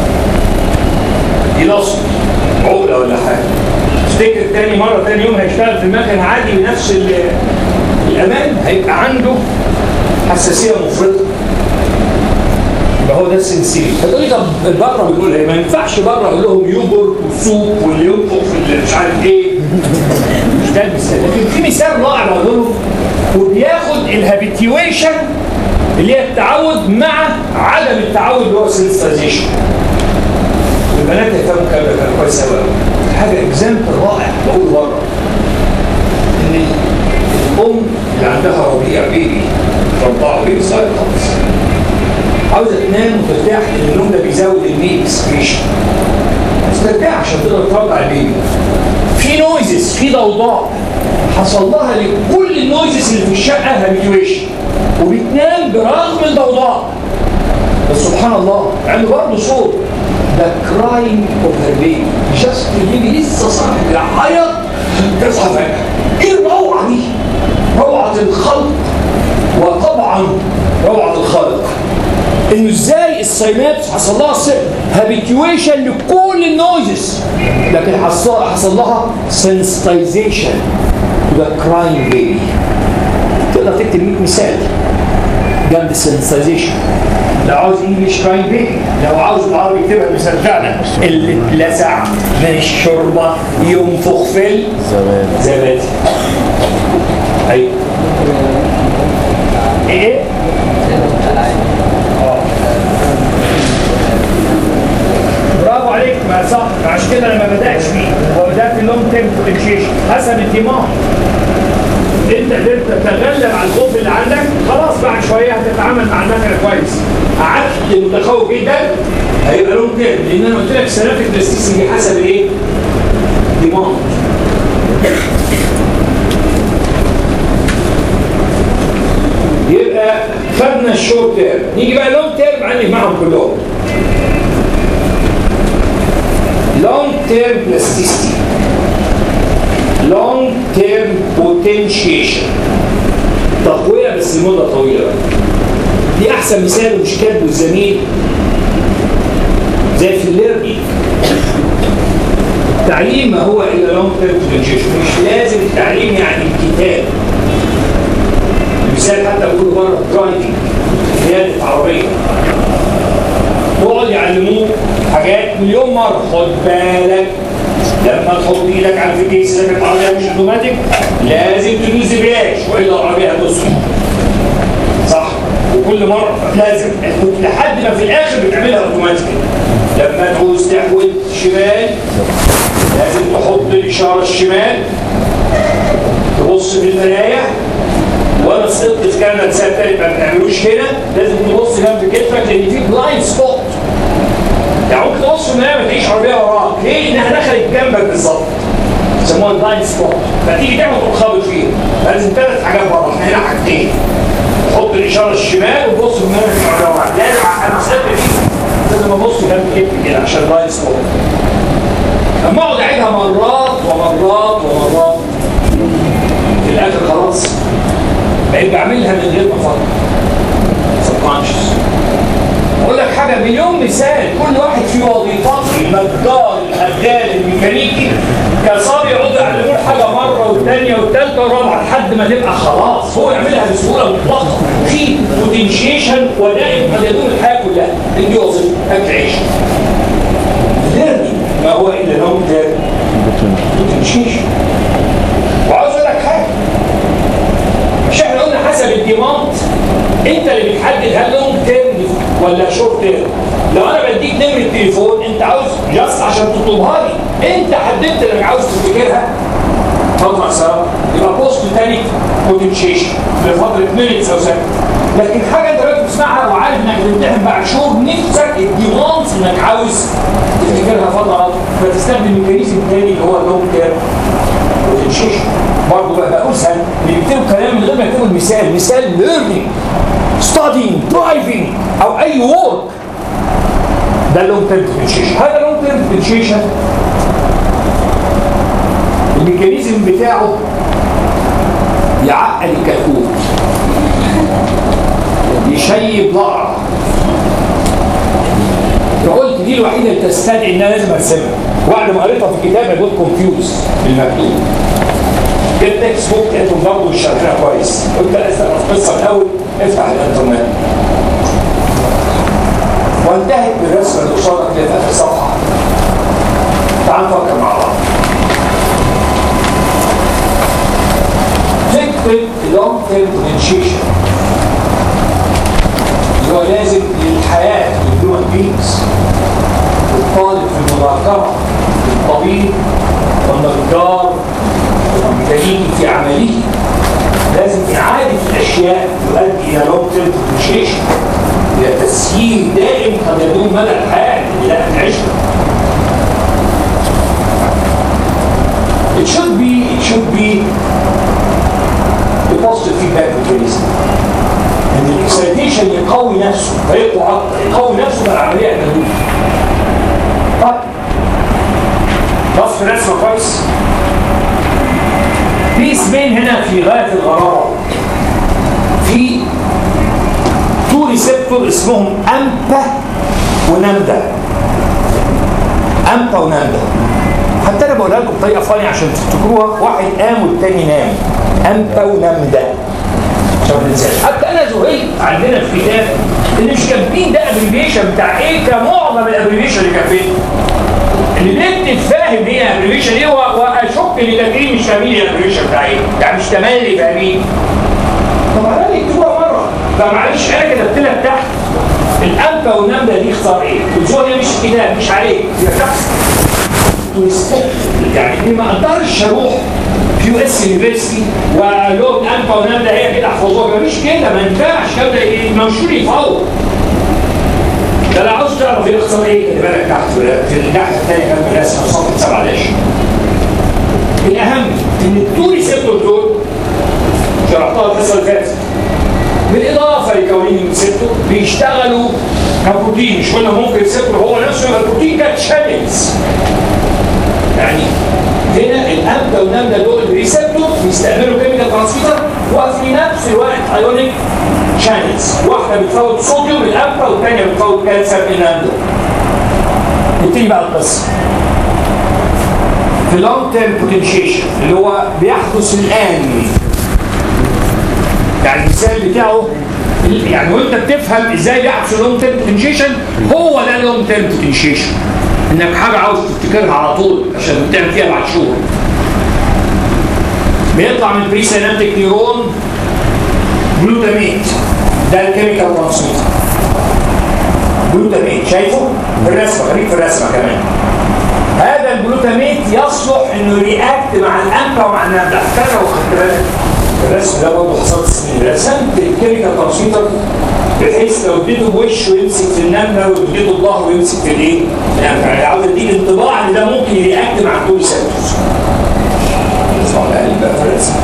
يلصق عقله ولا حاجه افتكر تاني مره تاني يوم هيشتغل في المكنه عادي بنفس ال- الامان هيبقى عنده حساسيه مفرطه يبقى هو ده السنسيل هتقول لي طب بره بيقول ايه ما ينفعش بره اقول لهم يوجورت وسوب واللي ينفخ في اللي مش عارف ايه مش ده المثال لكن في مثال رائع بقول لهم وبياخد الهابيتيويشن اللي هي التعود مع عدم التعود اللي هو سنسيزيشن البنات يفهموا الكلام ده كان كويس قوي حاجه اكزامبل رائع بقول بره ان الام اللي عندها ربيع بيبي ترضعه بيبي صغير خالص عاوزه تنام وترتاح لان النوم ده بيزود الميل اكسكريشن بس ترتاح عشان تقدر ترضع البيبي في نويزز في ضوضاء حصل لها لكل النويزز اللي في الشقه هابيتويشن وبتنام برغم الضوضاء بس سبحان الله عنده برضه صوت ذا كرايم اوف هير بيبي جاست البيبي لسه صاحي بيعيط تصحى فجاه ايه الروعه دي؟ روعه الخلق وطبعا روعه الخالق انه ازاي الساينابس حصل لها هابيتويشن لكل النويزز لكن حصل حصل لها سنسيتايزيشن ذا كرايم بيبي تقدر تكتب 100 مثال جنب السنسيتايزيشن لو عاوز انجلش كرايم بيبي لو عاوز بالعربي يكتبها مثال فعلا اللي اتلسع من الشوربه ينفخ في الزبادي ايوه ايه برافو عليك ما صح عشان كده انا ما بداتش بيه وبدات اللونج تيرم ديفرنشيشن حسب الديماند انت قدرت تتغلب على الخوف اللي عندك خلاص بعد شويه هتتعامل مع المكنه كويس قعدت متخوف جدا هيبقى لونج تيرم لان انا قلت لك سلامه البلاستيسي حسب الايه؟ ديماند يبقى خدنا الشورت تيرم نيجي بقى لونج تيرم عندي معهم كلهم long term plasticity تيرم بوتنشيشن تقويه بس لمده طويله بقى. دي احسن مثال ومش كاتبه الزميل زي في الليرنينج التعليم ما هو الا لونج تيرم بوتنشيشن مش لازم التعليم يعني الكتاب مثال حتى بقول بره درايفنج قياده عربيه يقعد يعلموه حاجات مليون مره خد بالك لما تحط ايدك على الكيس اذا كانت العربيه مش اوتوماتيك لازم تدوس دبرياج والا العربيه هتسقط صح وكل مره لازم لحد ما في الاخر بتعملها اوتوماتيك لما تعوز تحول شمال لازم تحط الاشاره الشمال تبص في المرايه وانا سقطت في كندا سنه تالت ما بتعملوش هنا لازم تبص جنب كتفك لان في بلايند سبوت يعني ممكن تبص في المرايه ما تلاقيش عربيه وراك ليه؟ انها دخلت جنبك بالظبط يسموها بلايند سبوت فتيجي تعمل تقوم خابط فيها لازم ثلاث حاجات بره احنا هنا حاجتين تحط الاشاره الشمال وتبص في المرايه في عربيه وراك لازم انا سقطت فيها لازم ابص جنب كتفي كده عشان بلايند سبوت لما اقعد اعيدها مرات ومرات ومرات في الاخر خلاص بقيت بعملها من غير ما افكر سبكونشس اقول لك حاجه مليون مثال كل واحد فيه وظيفات النجار الهدال الميكانيكي كصار يقعدوا يعلموه حاجه مره والثانيه والثالثه والرابعه لحد ما تبقى خلاص هو يعملها بسهوله مطلقه في بوتنشيشن ودائم قد يدوم الحياه كلها دي وظيفه اكل عيش ليرنينج ما هو الا لونج تيرم بوتنشيشن وعاوز اقول لك حاجه مش احنا قلنا حسب الديماند انت اللي بتحدد هل لونج تيرم ولا شورت تيرم لو انا بديك نمره تليفون انت عاوز جاست عشان تطلبها لي انت حددت انك عاوز تفتكرها فتره قصيره يبقى بوست تاني بوتنشيشن لفتره مينتس او سكند لكن حاجه انت دلوقتي بتسمعها وعارف انك هتمتحن بعد شهور نفسك الديماند انك عاوز تفتكرها فتره فتستخدم ميكانيزم تاني اللي هو اللونج تيرم بوتنشيشن برضه بقى بقول سهل اللي بيكتبوا كلام من غير ما يكتبوا المثال مثال ليرنينج ستادينج درايفنج او اي وورك ده اللونج تيرم بوتنشيشن هذا اللونج تيرم بوتنشيشن الميكانيزم بتاعه يعقل الكتكوت يشيب ضعف فقلت دي الوحيده اللي تستدعي ان انا لازم ارسمها وبعد ما قريتها في الكتاب انا كنت كونفيوز بالمكتوب جبت تكست بوك لقيتهم برضه مش شارحينها كويس قلت لا استنى القصه الاول افتح الانترنت وانتهت بالرسمه اللي قصادك اللي في اخر صفحه تعال نفكر مع بعض فكره اللونج تيرم بوتنشيشن اللي هو لازم للحياه للهيومن بينجز الطالب في المذاكره الطبيب والنجار والميكانيكي في عمله لازم إعادة الأشياء تؤدي إلى لونج تيرم بوتنشيشن إلى تسيير دائم قد يدوم مدى الحياة إلى أن نعيشها. It should be, it should be a positive feedback mechanism. ان الاكسيتيشن يقوي نفسه فيقوى اكتر يقوي نفسه مع العمليه المدوده طيب وصف رسمه كويس في اسمين هنا في غايه الغرابه في تو ريسبتور اسمهم امبا ونامدا امبا ونامدا حتى انا بقولها لكم بطريقه فاني عشان تفتكروها واحد قام والتاني نام امبا ونامدا عشان ما ننساش حتى انا ذهلت عندنا في كتاب ان مش كاتبين ده ابريفيشن بتاع ايه كمعظم الابريفيشن اللي كاتبينه اللي بيكتب فاهم هي ابريفيشن ايه واشك اللي كاتبين مش فاهمين الابريفيشن بتاع ايه يعني مش تملي فاهمين طب على الاقل يكتبوها مره فمعلش انا كتبت لك تحت الانبا والنمله دي اختار ايه؟ الجوه مش الكتاب مش عليك يبقى تحت يعني لما اقدرش اروح في يو اس يونيفرستي ولهم انفا ونمله هي كده احفظوها مفيش كده ما ينفعش كده منشور يفوق ده لو عاوز تعرف ايه اختصار ايه خلي بالك تحت في الناحيه الثانيه جنب الرسمه صفحه 7 الاهم ان التو ريسبتور دول شرحتها الحصه اللي فاتت بالاضافه لكونهم ريسبتور بيشتغلوا كبروتين مش قلنا ممكن ريسبتور هو نفسه يبقى البروتين كتشانلز يعني هنا الامبا والنمله دول ريسبتور بيستقبلوا كيميكال ترانسميتر وفي نفس الوقت ايونيك شانلز واحده بتفوت صوديوم الامبا والثانيه بتفوت كالسيوم الامبا نبتدي بقى القصه في لونج تيرم بوتنشيشن اللي هو بيحدث الان يعني المثال بتاعه يعني وانت بتفهم ازاي بيحدث اللونج تيرم بوتنشيشن هو ده اللونج تيرم بوتنشيشن انك حاجه عاوز تفتكرها على طول عشان بتعمل فيها بعد شهور بيطلع من بري سينابتيك نيرون جلوتاميت ده الكيميكال ترانسميتر جلوتاميت شايفه في الرسمه خليك في الرسمه كمان هذا الجلوتاميت يصلح انه رياكت مع الانفا ومع النبدا فاكر لو خدت بالك الرسم ده برضه حصلت سنين رسمت الكيميكال ترانسميتر بحيث لو اديته بوش ويمسك في النمله واديته الظهر ويمسك في الايه؟ الانفا يعني عاوز اديك انطباع ان ده ممكن يرياكت مع كل سيرتوس اسمعوا بقى بقى في الرسم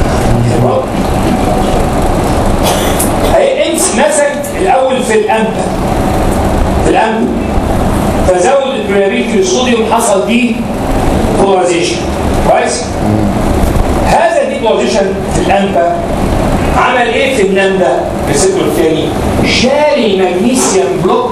هي امس مسك الاول في الانفا في الانفا فزود البريابيت في الصوديوم حصل دي بولاريزيشن كويس هذا دي بولاريزيشن في الانفا عمل ايه في النمله الريسبتور الثاني شاري مغنيسيوم بلوك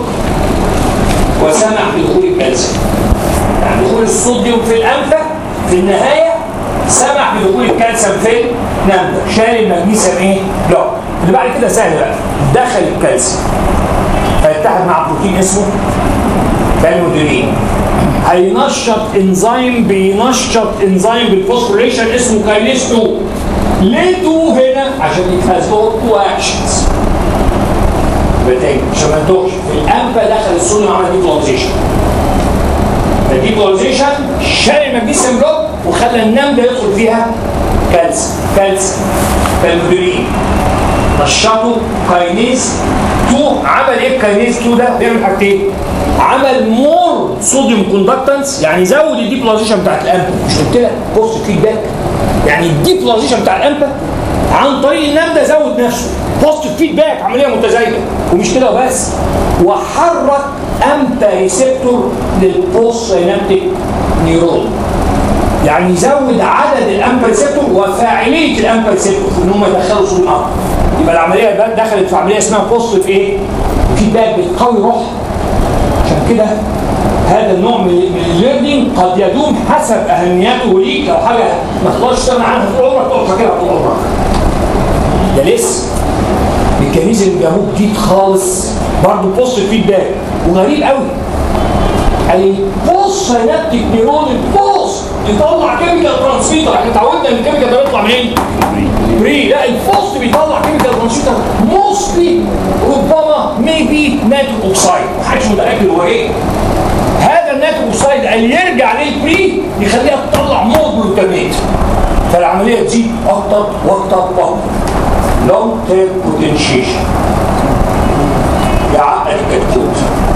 وسمح بدخول الكالسيوم يعني دخول الصوديوم في الانفا في النهايه سمح بدخول الكالسيوم في النمله شاري المغنيسيوم ايه بلوك اللي بعد كده سهل بقى دخل الكالسيوم فيتحد مع بروتين اسمه كالمودرين هينشط انزيم بينشط انزيم بالفوسفوريليشن اسمه كاينيز 2 ليه 2 هنا؟ عشان it has got two actions بتاني عشان ما نتوهش في الانفا دخل الصوديوم عمل ديبولاريزيشن الديبولاريزيشن شال المغنيسيوم بلوك وخلى النمله يدخل فيها كالسيوم كالسيوم كالمودرين نشطه كاينيز 2 عمل ايه الكاينيز 2 ده؟ بيعمل حاجتين عمل مور صوديوم كوندكتنس يعني زود الديبولاريزيشن بتاعت الامبا مش قلت لك بوست فيدباك يعني الديبولاريزيشن بتاع الامبا عن طريق النمله زود نفسه بوست فيدباك عمليه متزايده ومش كده وبس وحرك امبا ريسبتور للبوست سينابتيك نيرون يعني يزود عدد الامبا ريسبتور وفاعليه الامبا ريسبتور ان هم يدخلوا صوديوم اكتر يبقى العمليه بقى دخلت في عمليه اسمها بوست في ايه؟ فيدباك بتقوي روحها عشان كده هذا النوع من الليرنينج قد يدوم حسب اهميته ليك لو حاجه ما تقدرش تستغنى عنها طول عمرك تقعد فاكرها طول عمرك. ده لسه ميكانيزم جابوه جديد خالص برضه بوست فيدباك وغريب قوي البوست سينابتيك نيرون البوست يطلع كيميكال ترانسميتر احنا اتعودنا ان الكيميكال ده بيطلع منين؟ بري لا البوست بيطلع كيميكال ترانسميتر موستلي ربما ميبي ناترو اوكسايد محدش متاكد هو ايه هذا الناترو اوكسايد اللي يرجع للبري يخليها تطلع مور جلوتاميت فالعمليه تزيد اكتر واكتر واكتر لونج تيرم بوتنشيشن يعقد الكتكوت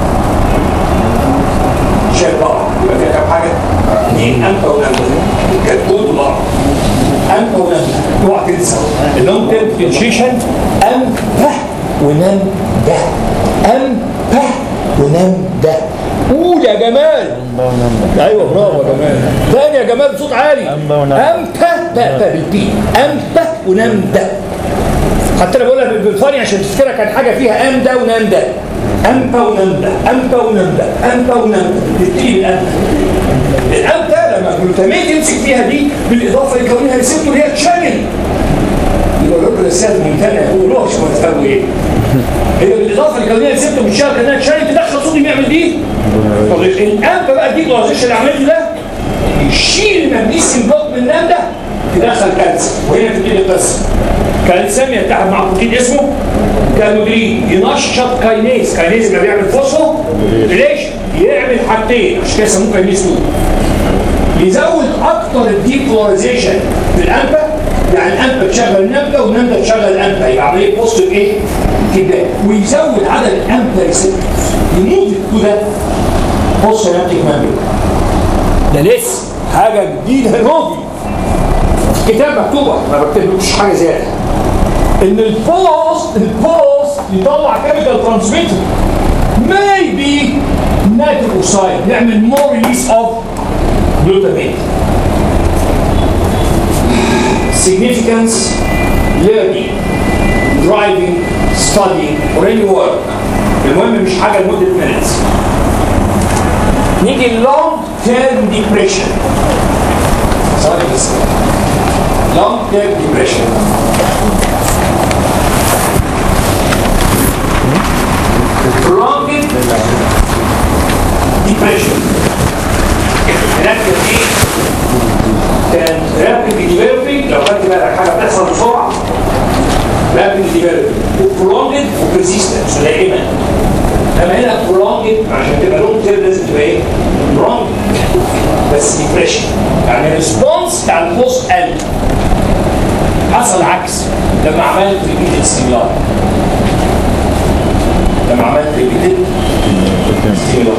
شايف بقى يبقى فيها كام حاجه؟ اثنين انت ونمله كتكوت وبقر انت ونمله اوعى تنسى اللونج تيرم بوتنشيشن ام به ونم ده ام به ونم ده قول يا جمال ايوه برافو يا جمال تاني يا جمال بصوت عالي أنبا ونم. ام به به به بالبي ام به ونم ده حتى انا بقولها بالفاني عشان تفتكرها كان حاجه فيها ام ده ونام ده امبا ونام ده امبا ونام ده امبا ونام ده تبتدي بالامبا الامبا لما الجلوتاميت يمسك فيها دي بالاضافه لكونها ريسبتور هي تشانل يبقى الراجل السيد ممتنع يقولوها عشان ما تفهموا ايه هي بالاضافه لكونها ريسبتور مش شرط انها تشانل تدخل صوديوم يعمل دي طب الامبا بقى دي بلازيشن اللي عملته ده يشيل المغنيسيوم بلوك من النام ده تدخل كالسيوم وهنا تبتدي القصه كالسيوم يتحد مع بروتين اسمه كالودرين ينشط كاينيز كاينيز اللي بيعمل فوسفو ليش يعمل حاجتين عشان كده يسموه كاينيز 2 يزود اكتر الديبولاريزيشن في الانبا يعني الانبا تشغل النبله والنبله تشغل الانبا يبقى عمليه بوست ايه؟ كده ويزود عدد الانبا ريسبتورز يموت الكو ده بوست سينابتيك ميموري ده لسه حاجه جديده نوفي كتاب مكتوبه ما بكتبلوش حاجه زياده ان البوست البوست يطلع كيميكال ترانسميتر maybe ناتريك اوكسايد يعمل more release of glutamate significance learning driving studying or any work المهم مش حاجه لمده minutes نيجي long term depression sorry بس long term depression prolonged depression هناك كان ايه؟ كان rapid developing لو خدت بالك حاجه بتحصل بسرعه rapid developing وprolonged وpersistent دائما لما هنا prolonged عشان تبقى لونج تيرم لازم تبقى ايه؟ prolonged بس depression يعني الريسبونس بتاع البوست قل حصل عكس لما عملت ريبيتد ستيمولار لما عملت ريبيتد ستيمولار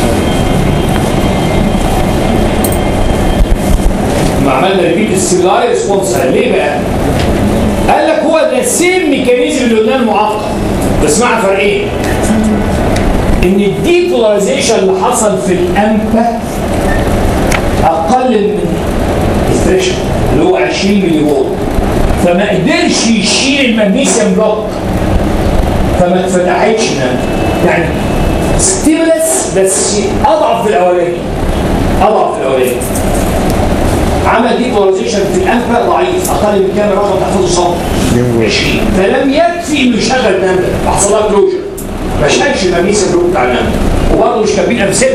لما عملنا ريبيتد ستيمولار ريسبونس قل ليه بقى؟ قال لك هو ده السيم ميكانيزم اللي قلناه المعقد بس مع فرقين ان الديبولاريزيشن اللي حصل في الامبا اقل من الثريشن اللي هو 20 ملي فولت فما قدرش يشيل المغنيسيوم بلوك فما اتفتحتش الامبا يعني ستيمولس بس اضعف في الاولاني اضعف في الاولاني عمل ديبولاريزيشن في الانفا ضعيف اقل من كام رقم تحفظه صوت 20 فلم يكفي انه يشغل النمله فحصل لها كلوجر ما شالش المغنيسيوم بلوك بتاع النمله وبرضه مش كاتبين امثله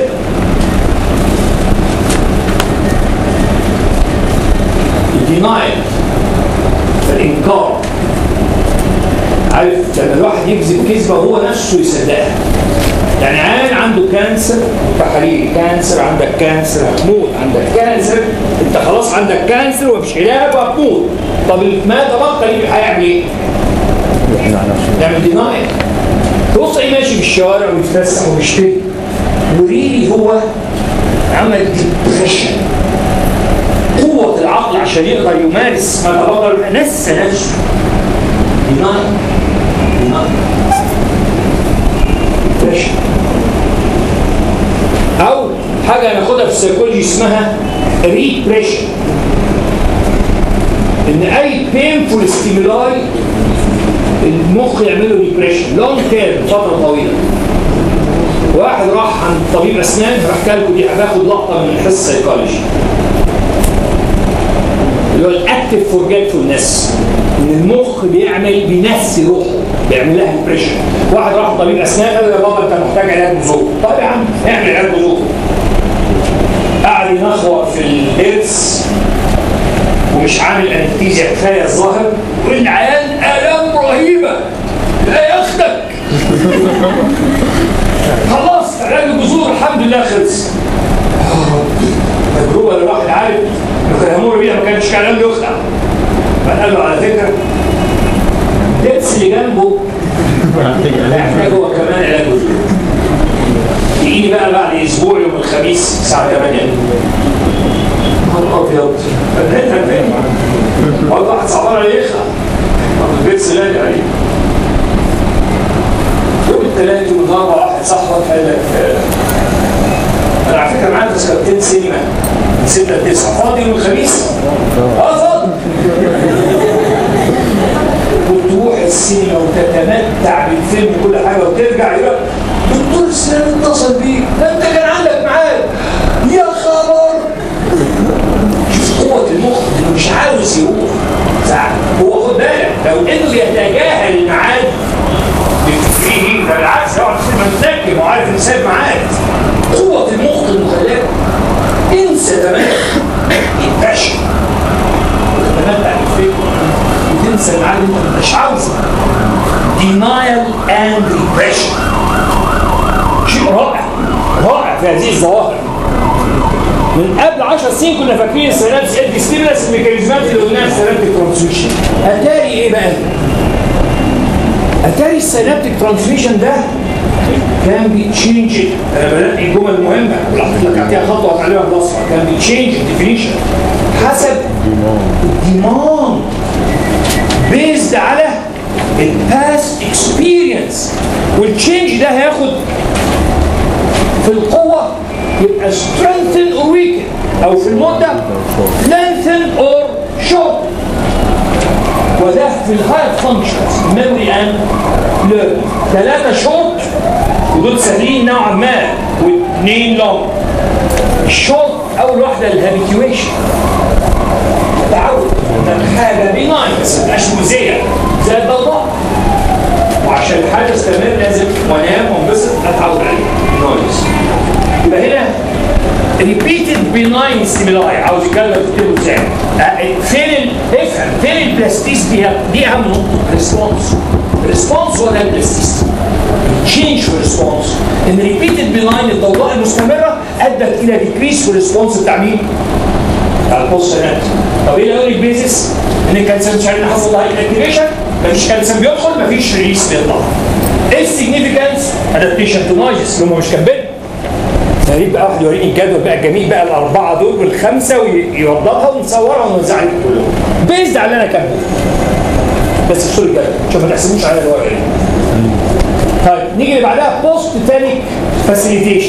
الدينايل الانكار عارف لما الواحد يكذب كذبه هو نفسه يصدقها يعني عيان عنده كانسر تحاليل كانسر عندك كانسر هتموت عندك كانسر انت خلاص عندك كانسر ومفيش علاج وهتموت طب ما تبقى ليك هيعمل ايه؟ يعمل دينايل تبص ايه ماشي في الشوارع ويتفسح ويشتري وريلي هو عمل ديبريشن قوة العقل عشان يقدر يمارس ما تبقى نسى نفسه دينايل دينايل ديبريشن او حاجه هناخدها في السيكولوجي اسمها ريبريشن ان اي بينفول ستيمولاي المخ يعمله ريبريشن لونج تيرم فتره طويله واحد راح عند طبيب اسنان بحكي لكم دي هاخد لقطه من حصه السيكولوجي اللي هو الاكتف فورجيتفولنس ان المخ بيعمل بينسي روحه بيعمل لها ريبريشن واحد راح طبيب اسنان قال له يا بابا انت محتاج علاج جذور طب يا عم اعمل علاج جذور قعد ينخور في الضرس ومش عامل انستيزيا كفايه الظاهر والعيان الام رهيبه لا ياخدك خلاص علاج الجذور الحمد لله خلص تجربه الواحد عارف انه كان يمر بيها ما كانش كلام يخدع فقال له على فكره الدرس اللي جنبه محتاج هو كمان علاج جذور يجي بقى بعد اسبوع يوم الخميس الساعه 8 نهار ابيض فنيتها فين؟ والله واحد صعبان عليه يخلع البيت سلالي عليه يوم الثلاث يوم الاربعاء واحد صاحبك قال لك انا على فكره معايا تذكرتين سينما من 6 ل 9 فاضي يوم الخميس؟ اه فاضي وتروح السينما وتتمتع بالفيلم وكل حاجه وترجع يقول دكتور سلام اتصل بيك ده انت كان عندك ميعاد يا خبر شوف قوه المخ انه مش عاوز يروح هو خد بالك لو انه يتجاهل الميعاد فيه بالعكس يقعد في متذكر وعارف ان سايب ميعاد قوه المخ انه خلاك انسى تماما يتباشر وتتمتع بالفكر وتنسى الميعاد اللي انت مش عاوزه denial and repression شيء رائع رائع في هذه الظواهر من قبل 10 سنين كنا فاكرين السينابس ادي ستيمولس الميكانيزمات اللي قلناها السينابتيك ترانسميشن اتاري ايه بقى؟ اتاري السينابتيك ترانسميشن ده كان بيتشينج انا بلاقي الجمل المهمه ولاحظت لك اعطيها خطوه وتعلمها بالاصفر كان بيتشينج الديفينيشن حسب الديماند بيزد على الباست اكسبيرينس والتشينج ده هياخد في القوة يبقى strengthen or weaken أو في المدة lengthen or short وده في الهاير فانكشنز ميموري اند ليرن ثلاثه شورت ودول سهلين نوعا ما واثنين لونج الشورت اول واحده الهابيتيويشن تعود انك حاجه بناين بس ما تبقاش مؤذيه زي الضوضاء وعشان الحاجه تستمر لازم وانام وانبسط اتعود عليها نويز يبقى هنا repeated benign stimuli عاوز يتكلم تكتبه ازاي أه، فين ال... افهم فين البلاستيستي دي اهم نقطه ريسبونس ريسبونس هو ده البلاستيستي تشينج في الريسبونس ان repeated benign الضوضاء المستمره ادت الى ديكريس في الريسبونس بتاع مين؟ بتاع البوست طب ايه الاوريك بيزس؟ ان الكالسيوم مش عارفين حصل لها اكتيفيشن مفيش كالسيوم بيدخل مفيش ريليس بيطلع ايه السيجنيفيكانس؟ ادابتيشن تو نويزز اللي هم مش كاتبين يا ريت بقى واحد يوريني الجدول بقى الجميل بقى الاربعه دول والخمسه ويوضبها ونصورها ونوزعها لكم كلهم بيزد على اللي انا كاتبه بس الصوره الجايه عشان ما تحسبوش على الورق طيب نيجي اللي بعدها بوست تانيك فاسيليتيشن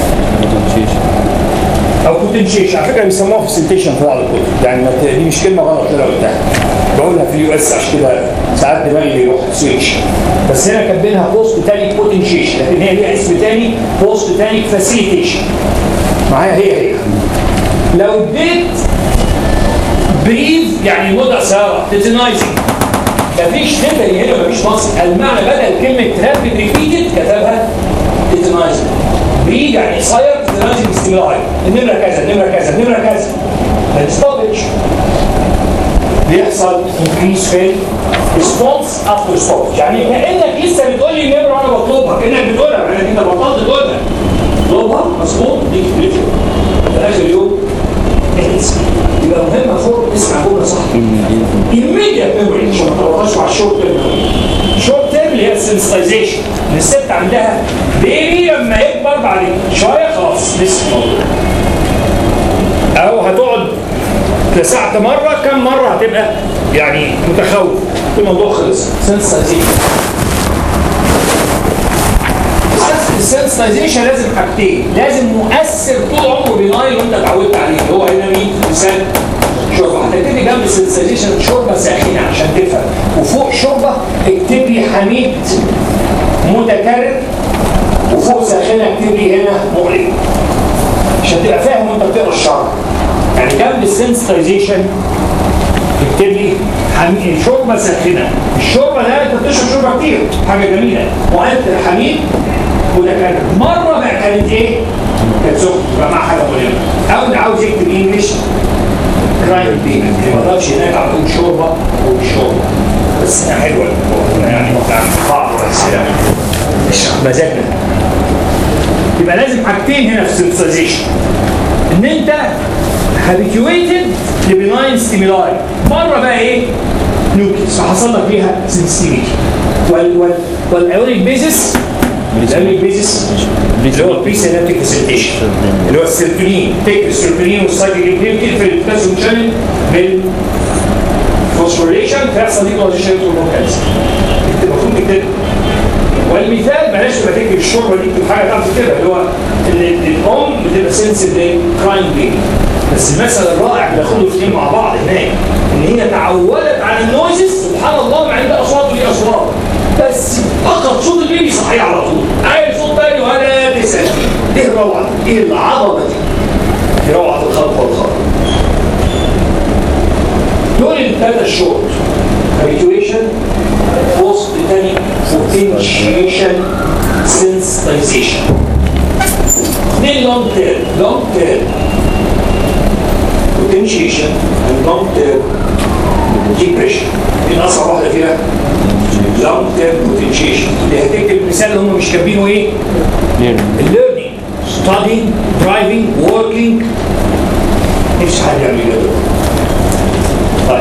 او بوتنشيشن على فكره بيسموها فاسيليتيشن في بعض الكتب يعني ما ت- دي مش كلمه غلط كده قلتها بقولها في اليو اس عشان كده ساعات دماغي بيروح سويتش بس هنا كاتبينها بوست تانيك بوتنشيشن لكن هي ليها اسم تاني بوست تانيك فاسيليتيشن معايا هي هي لو اديت بريف يعني مدة قصيرة تيتنايزنج مفيش نبري هنا مفيش مصر المعنى بدل كلمة رابid ريبيتد كتبها تيتنايزنج بريف يعني قصير تيتنايزنج ستيمولاي النمرة كذا النمرة كذا النمرة كذا ما تستوبش بيحصل انكريس في ريسبونس افتر ريسبونس يعني كانك لسه بتقول لي النمره وانا بطلبها كانك بتقولها مع انك انت بطلت تقولها اطلبها مظبوط دي كلمه في اخر اليوم احس يبقى مهم فوق تسمع جمله صح immediate memory عشان ما تغلطهاش مع الشورت تيرم الشورت تيرم اللي هي السنسيتايزيشن الست عندها بيبي لما يكبر بعد شويه خلاص لسه موجود او هتقعد لسعت مرة كم مرة هتبقى يعني متخوف الموضوع خلص سنسيتايزيشن السنسيتايزيشن لازم حاجتين لازم مؤثر طول عمره بنايل وانت اتعودت عليه اللي هو هنا مين؟ مثال شوربه هتكتبي جنب السنسيتايزيشن شوربه ساخنه عشان تفهم وفوق شوربه اكتب لي حميد متكرر وفوق ساخنه اكتب لي هنا مؤلم عشان تبقى فاهم وانت بتقرا الشرح يعني جنب السنسيتايزيشن اكتب لي حميد شوربه ساخنه الشوربه ده انت بتشرب شوربه كتير حاجه جميله وانت حميد متكرر مره بقى كانت ايه؟ كانت سخنه يبقى معاها حاجه مهمه او اللي عاوز يكتب انجلش كرايم بيبي ما اقدرش هناك على طول شوربه وشوربه بس انا حلوه الموضوع يعني بتاع بعض الاسئله مش مزاجنا يبقى لازم حاجتين هنا في السنسيزيشن ان انت هابيتويتد لبناين ستيمولاي مره بقى ايه نوكليس فحصل لك فيها سنسيتيفيتي وال وال والايونيك بيزس الايونيك بيزس اللي هو البري سينابتيك فاسيليتيشن اللي هو السيرتونين تيك السيرتونين والسايكلين في البوتاسيوم شانل بال فوسفوريليشن فيحصل ديبوليزيشن هرمون كالسيوم المفروض تكتب والمثال بلاش تبقى تكتب الشوربه دي تكتب حاجه تعرف تكتبها اللي هو ان الام بتبقى سنسيف لكرايم بيبي بس المثل الرائع بياخدوا الاثنين مع بعض هناك ان هي تعودت على النويزز سبحان الله مع ان ده اصوات ودي اصوات بس فقط صوت البيبي صحيح على طول اي صوت تاني ولا تسال ايه الروعه دي؟ ايه العظمه دي؟ دي روعه الخلق والخلق دول الثلاثه الشورت habituation post تاني potentiation sensitization اثنين long term long term potentiation and long term depression مين اصعب واحده فيها؟ long term potentiation اللي هتكتب المثال اللي هم مش كاتبينه ايه؟ الليرنينج studying driving working نفسي حد يعمل كده طيب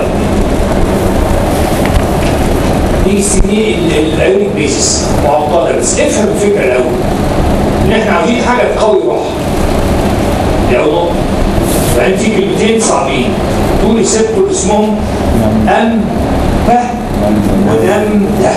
دي سنين العيونيك بيسس معقده بس افهم الفكره الاول ان احنا عاوزين حاجه تقوي روحها دي اول نقطه بعدين في كلمتين صعبين تو ريسبتور اسمهم ام ب ودم ده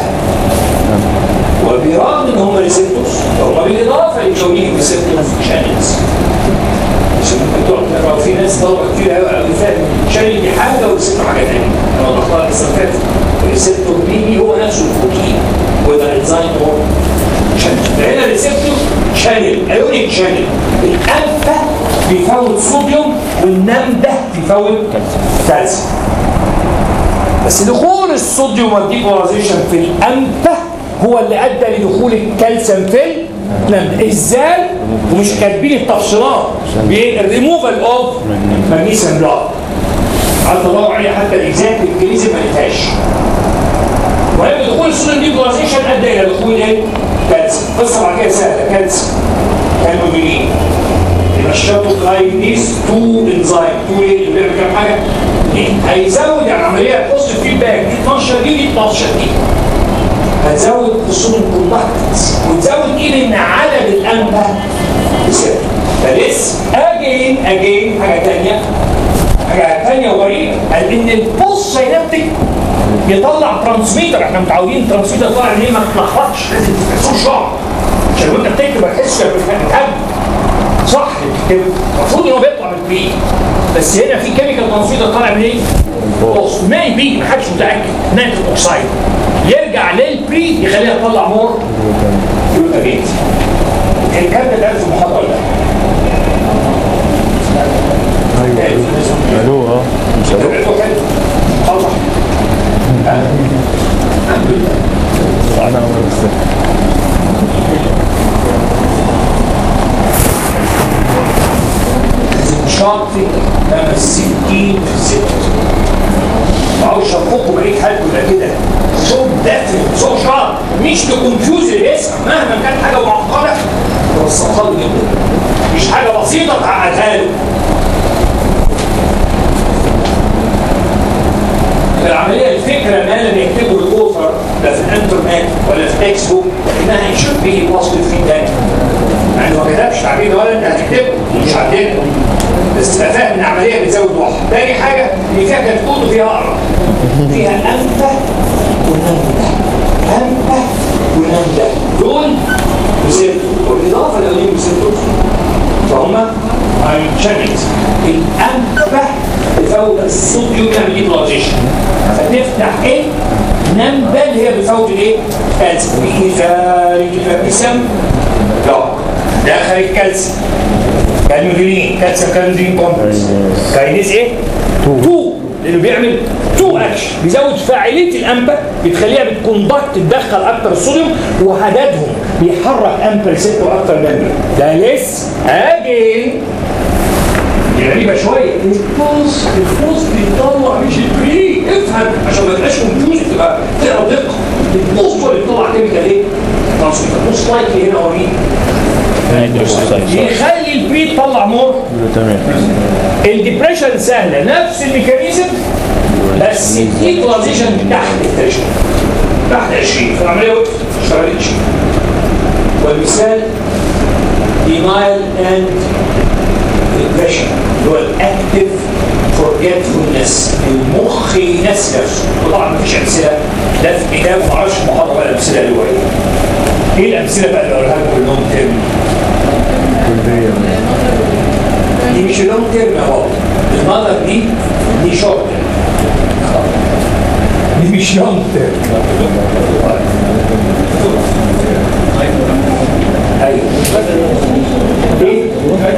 وبرغم ان هم ريسبتورز هم بالاضافه لكونهم ريسبتورز شانلز عشان ممكن تقعد تقرا في ناس طلبه كتير قوي قوي فاهم شانل دي حاجه وريسبتور حاجه ثانيه وضحتها القصه اللي فاتت الريسبتور بي هو نفسه البروتين وده انزيم هو شانل فهنا الريسبتور شانل ايونيك شانل الالفا بيفوت صوديوم والنام ده بيفوت كالسيوم بس دخول الصوديوم والديبولاريزيشن في الانفه هو اللي ادى لدخول الكالسيوم في النم ازاي ومش كاتبين التفصيلات بالريموفال اوف مغنيسيوم بلاد قعدت ادور عليها حتى الاكزاكت الانجليزي ما لقيتهاش ولكن دخول الصوديوم ديبولاريزيشن ادى الى دخول ايه؟ كالسيوم قصه بعد كده سهله كالسيوم كانوا منين؟ يبقى الشرط كاينيز تو انزيم تو ايه اللي بيعمل كام حاجه؟ اثنين هيزود يعني عمليه بوزيتيف فيدباك دي 12 دي دي 12 دي هتزود الصوديوم كوندكتنس وتزود ايه من عدد الانبه بسبب فلسه اجين اجين حاجه ثانيه حاجه ثانيه وغريبه قال ان البوست سينابتيك يطلع ترانسميتر احنا متعودين الترانسميتر طالع منين ما تتلخبطش لازم تحسوه شعر عشان وانت بتكتب ما تحسش بالكتاب صح الكتاب المفروض ان هو بيطلع من البري بس هنا في كيميكال ترانسميتر طالع من ايه؟ بوست ماي بي ما حدش متاكد نيتروك اوكسايد يرجع للبري يخليها تطلع مور جلوتاميت الكلام ده درس المحاضره ده الو اه مش الو خلص انا عمري بس شاط في لما الستين في الستة معهوش شرفوكم بقيت حالكم يبقى كده سو دافن سو شارب مش تكونفيوز الاسم مهما كانت حاجه معقده توصلها له جدا مش حاجه بسيطه تعقدها له العمليه الفكره ما لم يكتبه الاوثر لا في الانترنت ولا في تكست بوك انها should be positive feedback يعني ما كتبش تعبير ولا انت هتكتبه مش عندنا بس تبقى فاهم ان العمليه بتزود واحد تاني حاجه اللي فيها كتكوت وفيها اقرب فيها انفه ونمده انفه ونمده دول ريسبتور بالاضافه للاولين ريسبتور فهم شانلز الانفه بتفوت الصوديوم يعمل ديبولاريزيشن فتفتح ايه نمده اللي هي بتفوت الايه؟ كالسيوم في خارج الجسم لا داخل الكالسيوم كالمودولين كالسيوم كالمودولين كومبلكس كاينيز ايه؟ 2 لانه بيعمل 2 اكشن بيزود فاعليه الانبا بتخليها بتكوندكت تدخل اكتر الصوديوم وعددهم بيحرك امبا ريسبتور اكتر منه ده لسه اجين دي غريبه شويه الفوز الفوز بيطلع مش البري افهم عشان ما تبقاش كونفيوز تبقى تقرا دقه الفوز هو اللي بيطلع كيميكال ايه؟ ترانسميتر موست لايكلي هنا هو مين؟ يخلي البري تطلع مور تمام الديبريشن سهله نفس الميكانيزم بس الايكواليزيشن تحت التريشن تحت 20 فالعمليه وقفت ما اشتغلتش والمثال denial and depression اللي هو الاكتف forgetfulness المخ ينسي نفسه وطبعا مفيش امثله لا في كتاب ما اعرفش محاضره ولا امثله اللي هو ايه ايه الامثله بقى اللي اقولها لكم كلهم ترم دي مش لونج تيرم اهو المرض دي دي شورت دي مش لونج تيرم ايوه ايه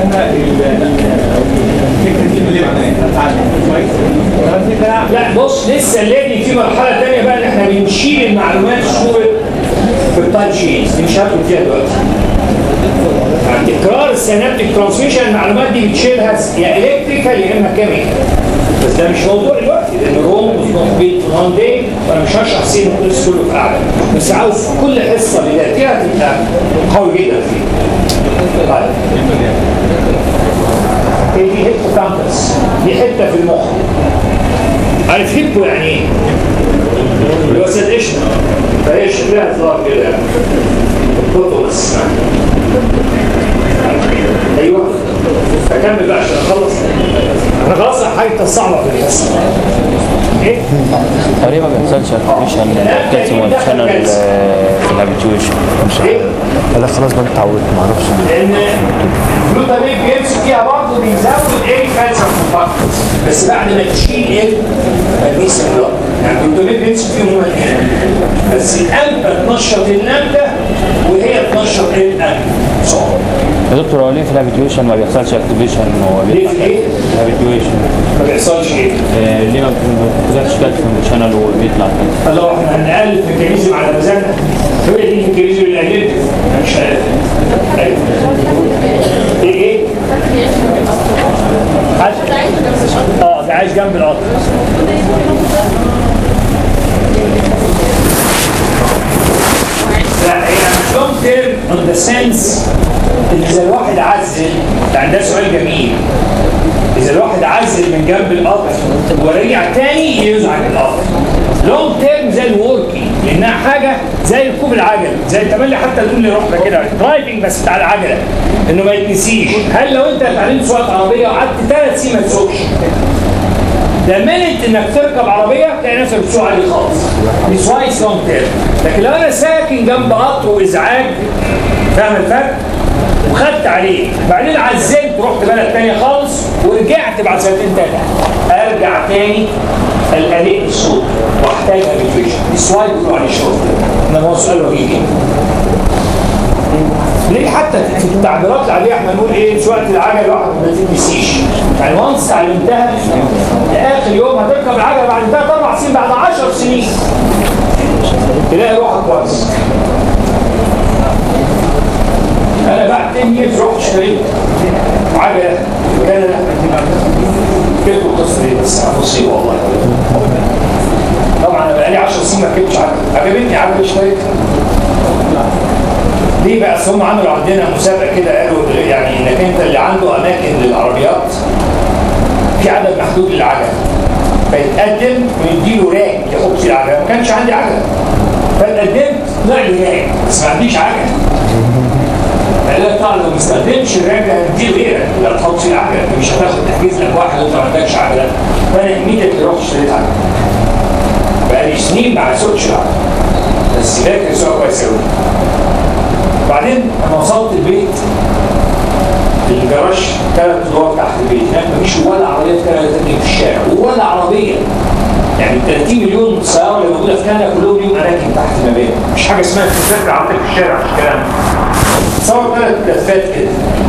لا بص لسه الليدي في مرحله ثانيه بقى ان احنا بنشيل المعلومات صوره في التايم شيتس دي مش هدخل فيها دلوقتي عند تكرار السينابتيك ترانسميشن المعلومات دي بتشيلها يا الكتريكال يا اما كيميكال بس ده مش موضوع دلوقتي لان روم بيت وان داي وانا مش هشرح سين القدس كله في القعده بس عاوز في كل حصه اللي تاتيها تبقى قوي جدا فيه طيب ايه دي هيبو كامبس دي حته في المخ عارف هيبو يعني ايه؟ اللي هو سيديشن فهي شكلها هزار كده يعني بطلس ايوه اكمل بقى عشان اخلص انا خلاص حاجه صعبه في الحصه ايه؟ تقريبا ما بيحصلش ارتفيشن الكالسيوم والشانل في الهابيتويشن ايه؟ لا خلاص بقى اتعودت معرفش لان الجلوتامين بيمسك فيها برضه بيزود ايه كالسيوم كومباكتنس بس بعد ما تشيل ايه؟ مغنيسيوم بلاد يعني الجلوتامين بيمسك فيهم هما الاثنين بس الانبه تنشط النبته وهي تنشط الانبه صعب يا دكتور هو ليه في الهابيتويشن ما بيحصلش اكتيفيشن ليه في ايه؟ الهابيتويشن ما بيحصلش ايه؟ آه، ليه ما بتنزلش كالسيوم شانل وبيطلع كده الله احنا هنقلب ميكانيزم على مزاجنا هي دي الميكانيزم اللي قلبت مش ايوه ايه ايه؟ عايش اه ده عايش جنب القطر لا هي مش لونج تيرم اون ذا سنس ان اذا الواحد عزل يعني ده سؤال جميل اذا الواحد عزل من جنب القطر ورجع تاني يزعج القطر لونج تيرم زي الوركينج لانها حاجه زي ركوب العجل زي تملي حتى تقول لي رحنا كده درايفنج بس بتاع العجله انه ما يتنسيش هل لو انت اتعلمت سواقه عربيه وقعدت ثلاث سنين ما تسوقش ده منت انك تركب عربيه تلاقي نفسك بتسوق عليه خالص دي سوايس لونج تيرم لكن لو انا ساكن جنب قطر وازعاج فاهم الفرق؟ وخدت عليه بعدين عزلت رحت بلد تانية خالص ورجعت بعد سنتين تانية ارجع تاني الاليق الصوت واحتاج هابيتويشن دي سواي بيقولوا عليه شغل انما هو سؤال وجيه جدا ليه حتى في التعبيرات العاديه احنا نقول ايه سواقه العجل واحد ما تتنسيش يعني وانس اتعلمتها لاخر يوم هتركب العجله بعد ثلاث اربع سنين بعد 10 سنين تلاقي روحك كويس انا بعد 10 years رحت اشتريت عجله في كندا كتبت القصه دي بس مصيبه والله طبعا انا بقالي 10 سنين ما ركبتش عجله عجبتني عجله اشتريتها ليه بقى أصل هم عملوا عندنا مسابقه كده قالوا يعني انك انت اللي عنده اماكن للعربيات في عدد محدود للعجل فيتقدم ويديله راك يحط فيه العجله ما كانش عندي عجله فاتقدمت طلع لي راك بس ما عنديش عجله قال لك طبعا لو ما استخدمش الراك ده هنديله غيرك لا تحط فيه العجله مش هتاخد تحجيز لك واحد وانت ما عندكش عجله فانا ايميديتلي رحت اشتريت عجله بقالي سنين ما سوقتش العجله بس فاكر سواقه كويس قوي بعدين لما وصلت البيت الجراج ثلاث ادوار تحت البيت هناك مفيش ولا عربيه كندا تركب في الشارع ولا عربيه يعني 30 مليون سياره اللي موجوده في كندا كلهم ليهم اماكن تحت المباني مش حاجه اسمها تسافر عربيه في الشارع مش الكلام ده صور ثلاث لفات كده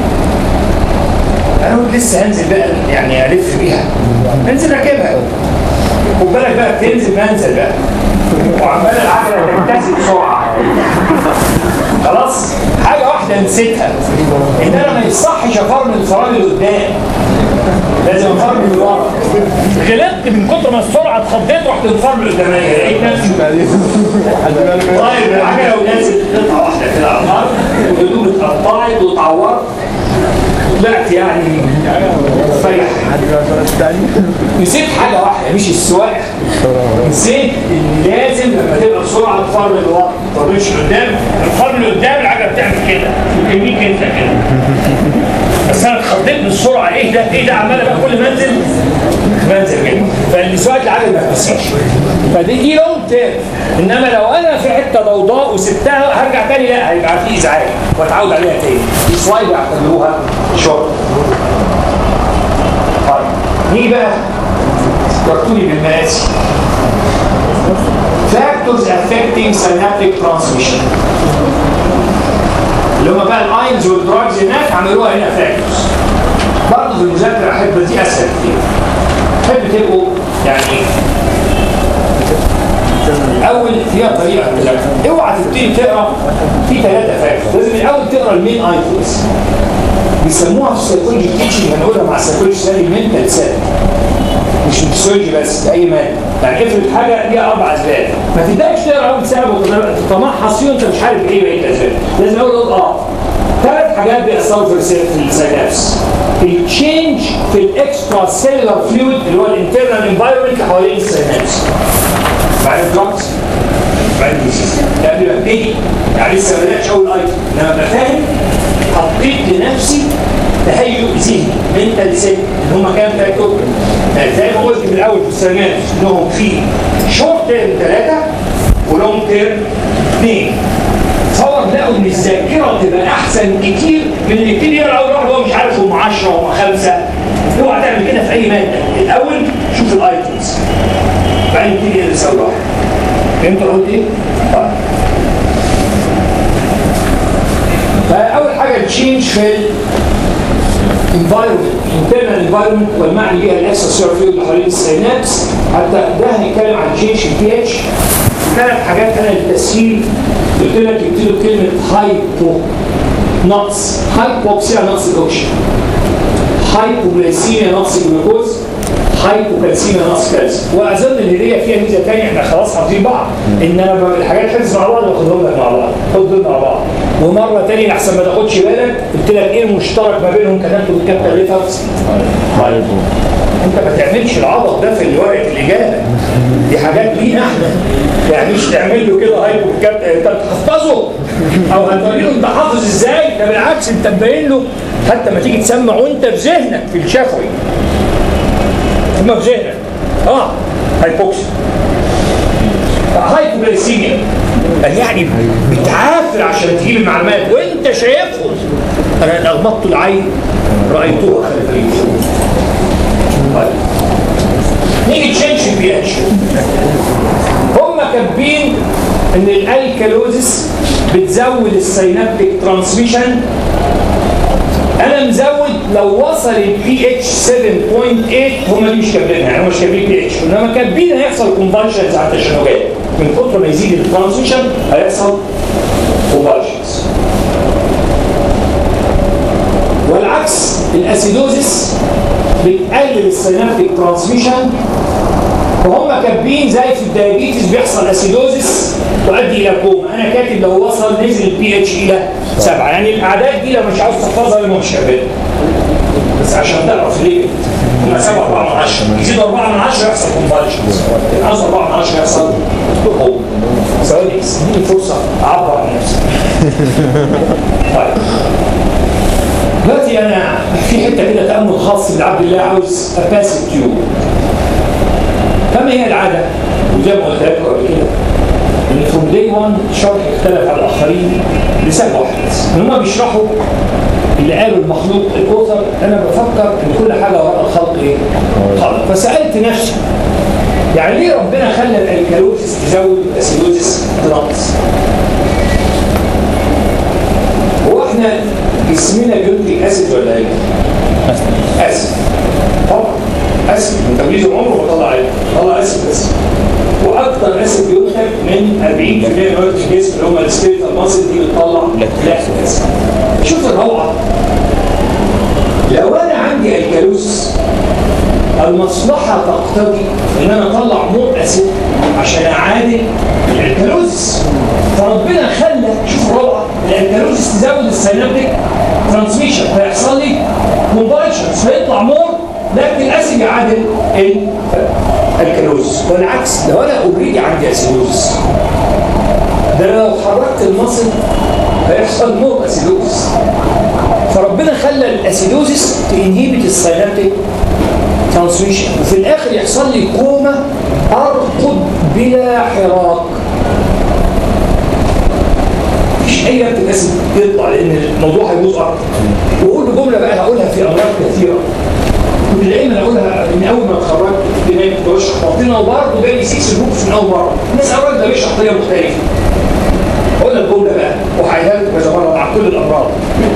انا قلت لسه هنزل بقى يعني الف بيها انزل راكبها خد بالك بقى بتنزل منزل بقى وعمال العجله تنتهي بسرعه خلاص حاجه واحده نسيتها ان انا ما يصحش افرمل الفرامل اللي قدام لازم افرمل اللي ورا غلطت من كتر ما السرعه اتخضيت رحت مفرمل قدامي لقيت نفسي طيب العجله ونازل قطعه واحده كده على الارض والهدوم اتقطعت واتعورت طلعت يعني فرح نسيت حاجه واحده مش السواقه نسيت ان لازم لما تبقى بسرعه تفرمل لورا ما تفرملش لقدام الفرمل قدام العجله بتعمل كده وترميك انت كده بس انا اتخضيت من السرعه ايه ده ايه ده عمال بقى كل ما انزل بنزل كده فاللي سواقه العجله ما تنسيش فدي دي لونج تيرم انما لو انا في حته ضوضاء وسبتها هرجع تاني لا هيبقى في ازعاج واتعود عليها تاني دي سواي بيعتبروها شغل طيب نيجي بقى فكرتوني بالمقاسي factors affecting synaptic transmission اللي هم بقى الاينز والدراجز هناك عملوها هنا فاكتورز برضه في المذاكره احب دي اسهل كتير احب تبقوا يعني اول فيها طريقه المذاكره اوعى تبتدي تقرا في ثلاثه فاكتورز لازم الاول تقرا المين ايتمز بيسموها في السيكولوجي تيتشنج هنقولها مع السيكولوجي ثاني منتال سيل مش فيسيولوجي بس اي ماده يعني افرض حاجه ليها اربع اسباب ما تبداش تقرا اول سبب وتتمحص فيه وانت مش عارف ايه بقيه الاسباب لازم اقول اقول اه ثلاث حاجات بيحصلوا في الس- في السينابس التشينج في الاكسترا سيلولار فلويد اللي هو الانترنال انفايرمنت اللي حوالين السينابس بعدين دراجز بعدين ديزيز ده قبل ما ابتدي يعني لسه ما بداتش اول ايتم انما ابقى فاهم حطيت لنفسي تهيؤ ذهني منتال سيت ان هم كام فاكتور زي ما قلت في الاول في السنوات انهم في شورت تيرم ثلاثه ولونج تيرم اثنين تصور لقوا ان الذاكره تبقى احسن كتير من اللي يبتدي يقرا اول واحد وهو مش عارف هم 10 هم 5 اوعى تعمل كده في اي ماده الاول شوف الايتمز بعدين نبتدي ندرس اول واحد فهمت انا قلت ايه؟ طيب فاول حاجه تشينج في environment internal environment والمعني بيها الاكسترا فيلد اللي حوالين السينابس حتى ده هنتكلم عن تشينج البي اتش ثلاث حاجات انا للتسهيل قلت لك اكتبوا كلمه هايبو نقص هايبوكسيا نقص الاكسجين هايبوغليسيميا نقص الجلوكوز هايبوكالسيميا نقص كالسيوم واظن الهديه فيها ميزه ثانيه احنا خلاص حافظين بعض ان انا ب- الحاجات حفظ مع بعض باخدهم لك مع بعض خد دول مع بعض ومره ثانيه احسن ما تاخدش بالك قلت لك ايه المشترك ما بينهم كتبته بالكابتن ريفرز طيب انت ما تعملش العبط ده في ورقه الاجابه دي حاجات لينا احنا يعني مش تعمل له كده هايبو بالكابتن انت بتحفظه او هتوري له انت حافظ ازاي ده بالعكس انت مبين له حتى ما تيجي تسمع وانت في ذهنك في الشفوي ثم في ذهنك اه هايبوكسي هايبوغليسيميا يعني بتعافر عشان تجيب المعلومات وانت شايفهم انا اغمضت العين رايتها خلفيه طيب. نيجي تشينج البي اتش هم كاتبين ان الالكالوزس بتزود السينابتيك ترانسميشن انا مزود لو وصل البي اتش 7.8 هم دي مش كاتبينها يعني هم مش كاتبين بي اتش انما كاتبين هيحصل كونفالشنز على التشنجات من كتر ما يزيد الترانسميشن هيحصل كونفالشنز والعكس الاسيدوزس بتقلل السينابتيك ترانسميشن وهم كاتبين زي في الدايابيتس بيحصل اسيدوزس تؤدي الى كوما انا كاتب لو وصل نزل البي اتش الى سبعه يعني الاعداد دي لو مش عاوز تحفظها يبقى مش هعملها بس عشان تعرف ليه هم 7 4 من 10 يزيد 4 من 10 يحصل كونفالشنز عاوز 4 من 10 يحصل كوما ثواني بس اديني فرصه اعبر عن نفسي طيب دلوقتي انا في حته كده تامل خاص بعبد الله عاوز اباسف تيوب كما هي العاده وزي ما قلت لكم قبل كده ان فروم داي 1 شرح اختلف على الاخرين لسبب واحد بس ان هم بيشرحوا اللي قالوا المخلوق الاوثر انا بفكر ان كل حاجه وراء الخلق ايه؟ خلق فسالت نفسي يعني ليه ربنا خلى الالكالوزيس تزود الاسيدوزيس تنقص؟ هو احنا جسمنا بينتج اسيد ولا ايه؟ اسيد طبعا اسيد من تمييز عمره ما طلع ايه؟ طلع اسيد بس واكثر اسيد بينتج من 40% من مواد الجسم اللي هم السكيلتال ماسل دي بتطلع لاكتيك اسيد شوف الروعه لو انا عندي الكالوس المصلحة تقتضي ان انا اطلع مور اسيد عشان اعادل الالكالوزيس فربنا خلى شوف الروعة الالكالوزيس تزود السينابتيك ترانسميشن فيحصل لي كونفالشنز فيطلع مور لكن الاسيد يعادل الالكالوزيس والعكس لو انا اوريدي عندي اسيدوزيس ده أنا لو حركت المصل هيحصل مور اسيدوزيس فربنا خلى الاسيدوزيس تنهيبت السينابتيك ترانسميشن وفي الاخر يحصل لي كوما ارقد بلا حراك مفيش اي لابتك اسيد يطلع لان الموضوع هيبوظ اكتر واقول جمله بقى هقولها في امراض كثيره كنت دايما اقولها من اول ما اتخرجت كنت دايما كنت بشرح بطنه وبرضه جالي 6 جروبس من اول مره الناس اول ده بيشرح طريقه مختلفه اقول لك جمله بقى وهعيدها لكم كذا مره مع كل الامراض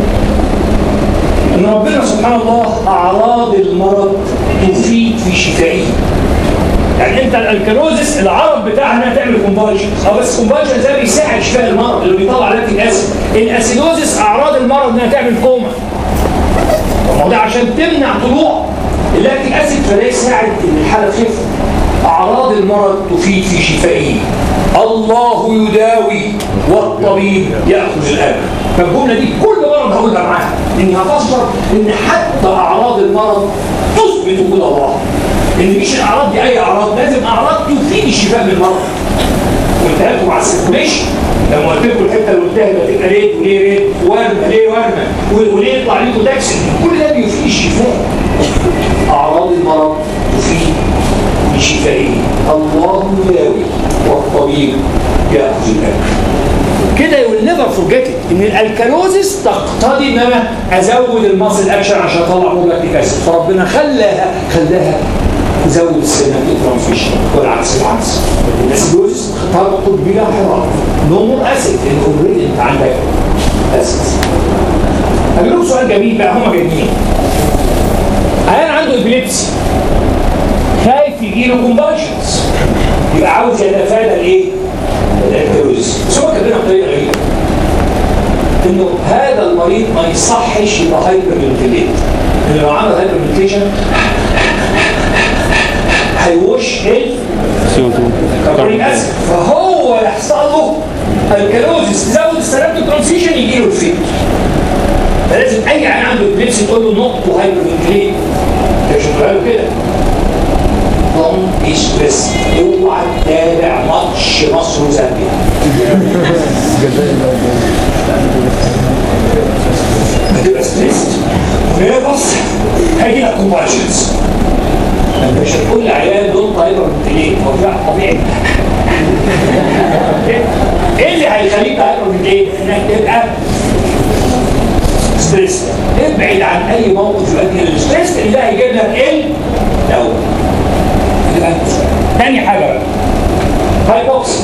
ان ربنا سبحان الله اعراض المرض تفيد في شفائه يعني انت الالكالوزس العرض بتاعها انها تعمل كونفالجن اه بس كونفالجن ده بيساعد شفاء المرض اللي بيطلع لاكتيك اسيد الاسيدوزس اعراض المرض انها تعمل كوما ما هو ده عشان تمنع طلوع اللاكتيك اسيد فده يساعد ان الحاله تخف اعراض المرض تفيد في شفائه الله يداوي والطبيب ياخذ الاجر فالجمله دي كل مره هقولها معاها اني هفسر ان حتى اعراض المرض تثبت وجود الله ان مش الاعراض دي اي اعراض لازم اعراض تفيد الشفاء من المرض قلتها لكم على السيركوليشن لما قلت لكم الحته اللي قلتها يبقى تبقى ريد وليه ريد ورمه ليه ورمه وليه يطلع ليكم داكسن كل ده بيفيد الشفاء اعراض المرض تفيد بشفائه الله يداوي والطبيب ياخذ الاجر كده يو نيفر فورجيت ان الالكالوزيس تقتضي ان انا ازود الماسل اكشن عشان اطلع مور لاكتيك اسيد فربنا خلاها خلاها تزود السينابتيك ترانسميشن والعكس العكس الاسيدوزس تربط بلا حرام نو مور اسيد لان اوريدي انت عندك اسيد هجيب لكم سؤال جميل بقى هم جايبين عيان عنده ابيليبسي خايف يجي له كومباشنز يبقى عاوز يتفادى الايه؟ الاكتروزس بس هو كاتبينها بطريقه غريبه انه هذا المريض ما يصحش يبقى هايبر فنتيليت لان لو عمل هايبر فنتيليشن هيوش ايه؟ سي او 2 كاربونيك اسيد فهو يحصل له الكالوزيس تزود السيرابتو ترانسيشن يجي له الفيت فلازم اي عيان عنده ابليبسي تقول له نوت تو هايبر فنتيليت مش له كده دون بي ستريس اوعى تتابع ماتش مصر وزامبيا هتبقى ستريس نيرفس هيجي لك كومباشنز انت مش هتقول لعيال دون هايبر فنتيليت هو ده طبيعي ايه اللي هيخليك هايبر فنتيليت؟ انك تبقى ستريس ابعد عن اي موقف يؤدي الى الستريس اللي هيجيب لك ايه؟ دواء يبقى تاني حاجه بقى هايبوكسي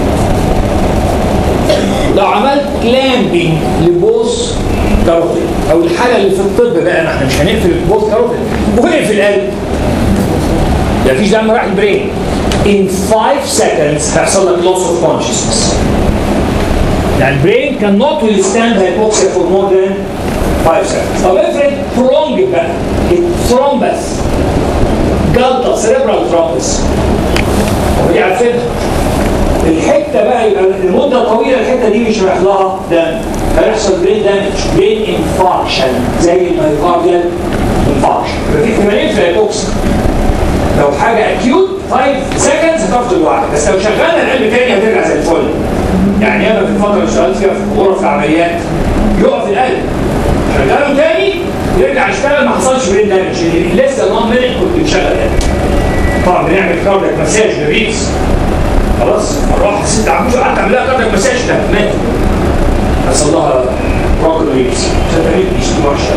لو عملت كلامبنج لبوس كاروتيد او الحاله اللي في الطب بقى ما احنا مش هنقفل البوس كاروتيد وقف القلب مفيش دم راح البرين in 5 seconds هيحصل لك loss of consciousness يعني البرين cannot withstand hypoxia for more than 5 seconds طب افرض prolonged بقى الثرومبس جلطه سيريبرال ثرومبس ودي عارفينها الحته بقى يبقى لمده طويله الحته دي مش رايح لها دم هيحصل برين دامج برين انفاركشن زي المايوكارديال انفاركشن يبقى في احتمالين في الهيبوكسيا لو حاجه اكيوت 5 سكندز هتفضل لوحدك بس لو شغلنا القلب تاني هترجع زي الفل يعني انا في الفتره اللي اشتغلت فيها في غرف العمليات يقف القلب شغله تاني يرجع يشتغل ما حصلش برين دامج لسه 1 مينيت كنت بشغل يعني طبعا بنعمل كاردياك مساج للريس خلاص مره واحده الست عمود قعدت اعمل لها كاردياك مساج ده مات حصل لها راجل ريس ستريت مش وحشه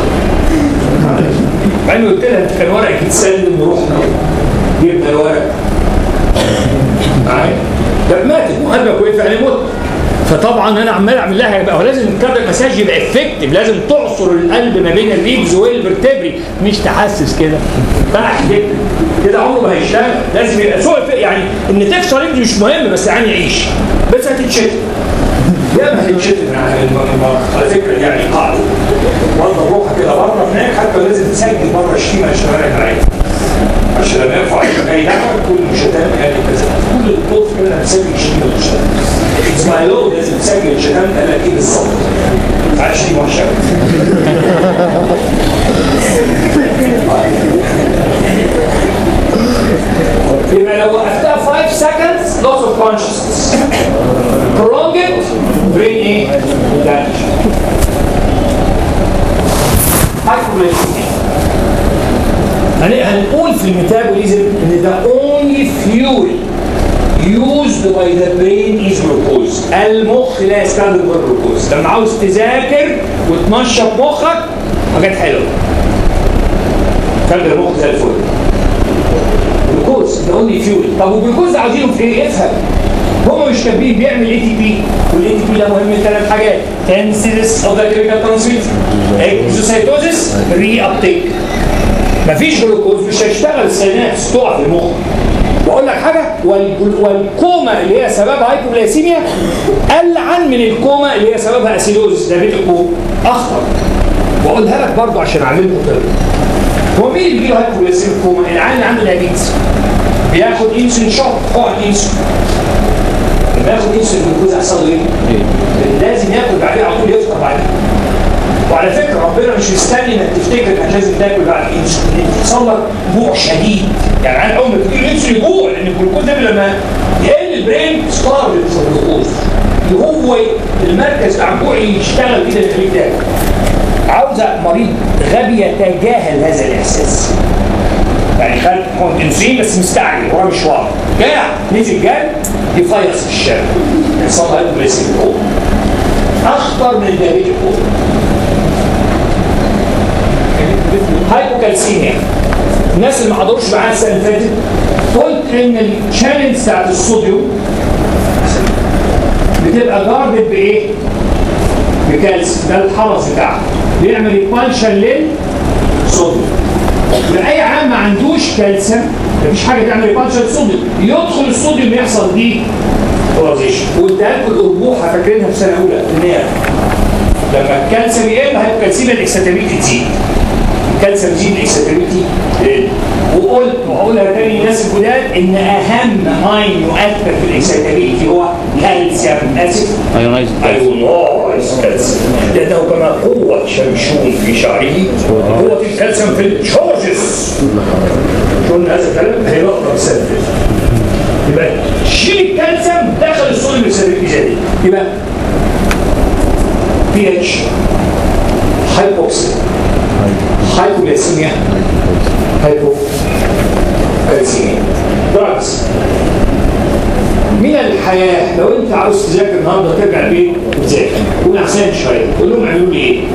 مع اني قلت لها انت كان ورقك يتسلم ورحنا جبنا الورق معايا طب ماتت وقلبك وقف يعني موت فطبعا انا عمال اعمل لها يبقى هو لازم الكاردياك مساج يبقى افكتيف لازم تعصر القلب ما بين الريبز والفرتبري مش تحسس كده بقى كده كده عمره ما هيشتغل لازم يبقى سوء الفئة. يعني ان تكسر رجلي مش مهم بس يعني يعيش بس هتتشتم يا ما هتتشتم يعني على فكره يعني قاعده برضه روحها كده بره هناك حتى لازم تسجل بره الشتيمه الشوارع عليها عشان لما يرفع عليك اي دعوه كل مشتان قال كذا كل الطرق كده هتسجل الشتيمه والشتان اسماعيلو لازم تسجل الشتان قال لك ايه بالظبط معلش دي وحشه يبقى لو وقفتها 5 seconds loss of consciousness prolong it brain ايه؟ damage hypoglycemia هن- هنقول في الميتابوليزم ان ده only fuel used by the brain is glucose المخ لا يستخدم غير جلوكوز لما عاوز تذاكر وتنشط مخك حاجات حلوه خلي المخ زي الفل جلوكوز ده اونلي فيول طب والجلوكوز ده عاوزينه في ايه؟ افهم هم مش كاتبين بيعمل اي تي بي والاي تي بي ده مهم من ثلاث حاجات تنسيس اوف ذا كيميكال ترانسميتر اكزوسايتوزيس ري ابتيك مفيش جلوكوز مش هيشتغل السينابس تقع في المخ واقول لك حاجه والجل- والكوما اللي هي سببها هايبوغليسيميا العن من الكوما اللي هي سببها اسيدوز ده بيت الكوما اخطر واقولها لك برضه عشان اعلمكم كده هو مين اللي بيجيله هايبوغليسيميا كوما العيان اللي عنده دايابيتس بياخد انسولين شوك حقن انسولين لما ياخد انسولين الجلوكوز هيحصل له ايه؟ لازم ياكل بعدين على طول يفطر بعدين وعلى فكره ربنا مش مستني انك تفتكر انك لازم تاكل بعد الانسولين يحصل لك جوع شديد يعني عن اول ما تجيله الانسولين جوع لان الجلوكوز ده لما يقل البرين ستارف الجلوكوز اللي هو المركز بتاع الجوع يشتغل كده يخليك تاكل عاوزه مريض غبي يتجاهل هذا الاحساس يعني خد حقن انسولين بس مستعجل وراه مشوار جاع نزل جاي يفيص في الشارع يحصل له هايبوغليسيميا فوق اخطر من الدايابيتيك فوق هايبوكالسيميا الناس اللي ما حضروش معايا السنه اللي فاتت قلت ان الشانلز بتاعت الصوديوم بتبقى جاردد بايه؟ بكالسيوم ده الحرس بتاعها بيعمل ايكوالشن للصوديوم اي عام ما عندوش كالسيوم مفيش حاجه تعمل ايكوالشن للصوديوم يدخل الصوديوم يحصل دي بولاريزيشن وقلتها لكم الاربوحه فاكرينها في سنه اولى ان هي لما الكالسيوم يقل هيبقى كالسيوم الاكستابيليتي تزيد الكالسيوم يزيد الاكستابيليتي يقل وقلت وهقولها تاني للناس الجداد ان اهم ماين يؤثر في الاكستابيليتي هو كالسيوم اسف ايونايز ايونايز كالسيوم لانه كما قوه شمشون في شعره قوه الكالسيوم في التشارجز قلنا هذا الكلام هي نقطه مسدد يبقى شيل الكالسيوم دخل الصوديوم السلبي زادي يبقى بي اتش هايبوكسيا هايبوغليسيميا هايبوكالسيميا دراجز من الحياة لو انت عاوز تذاكر النهارده ترجع البيت وتذاكر كون احسن شويه قول لهم اعملوا لي ايه؟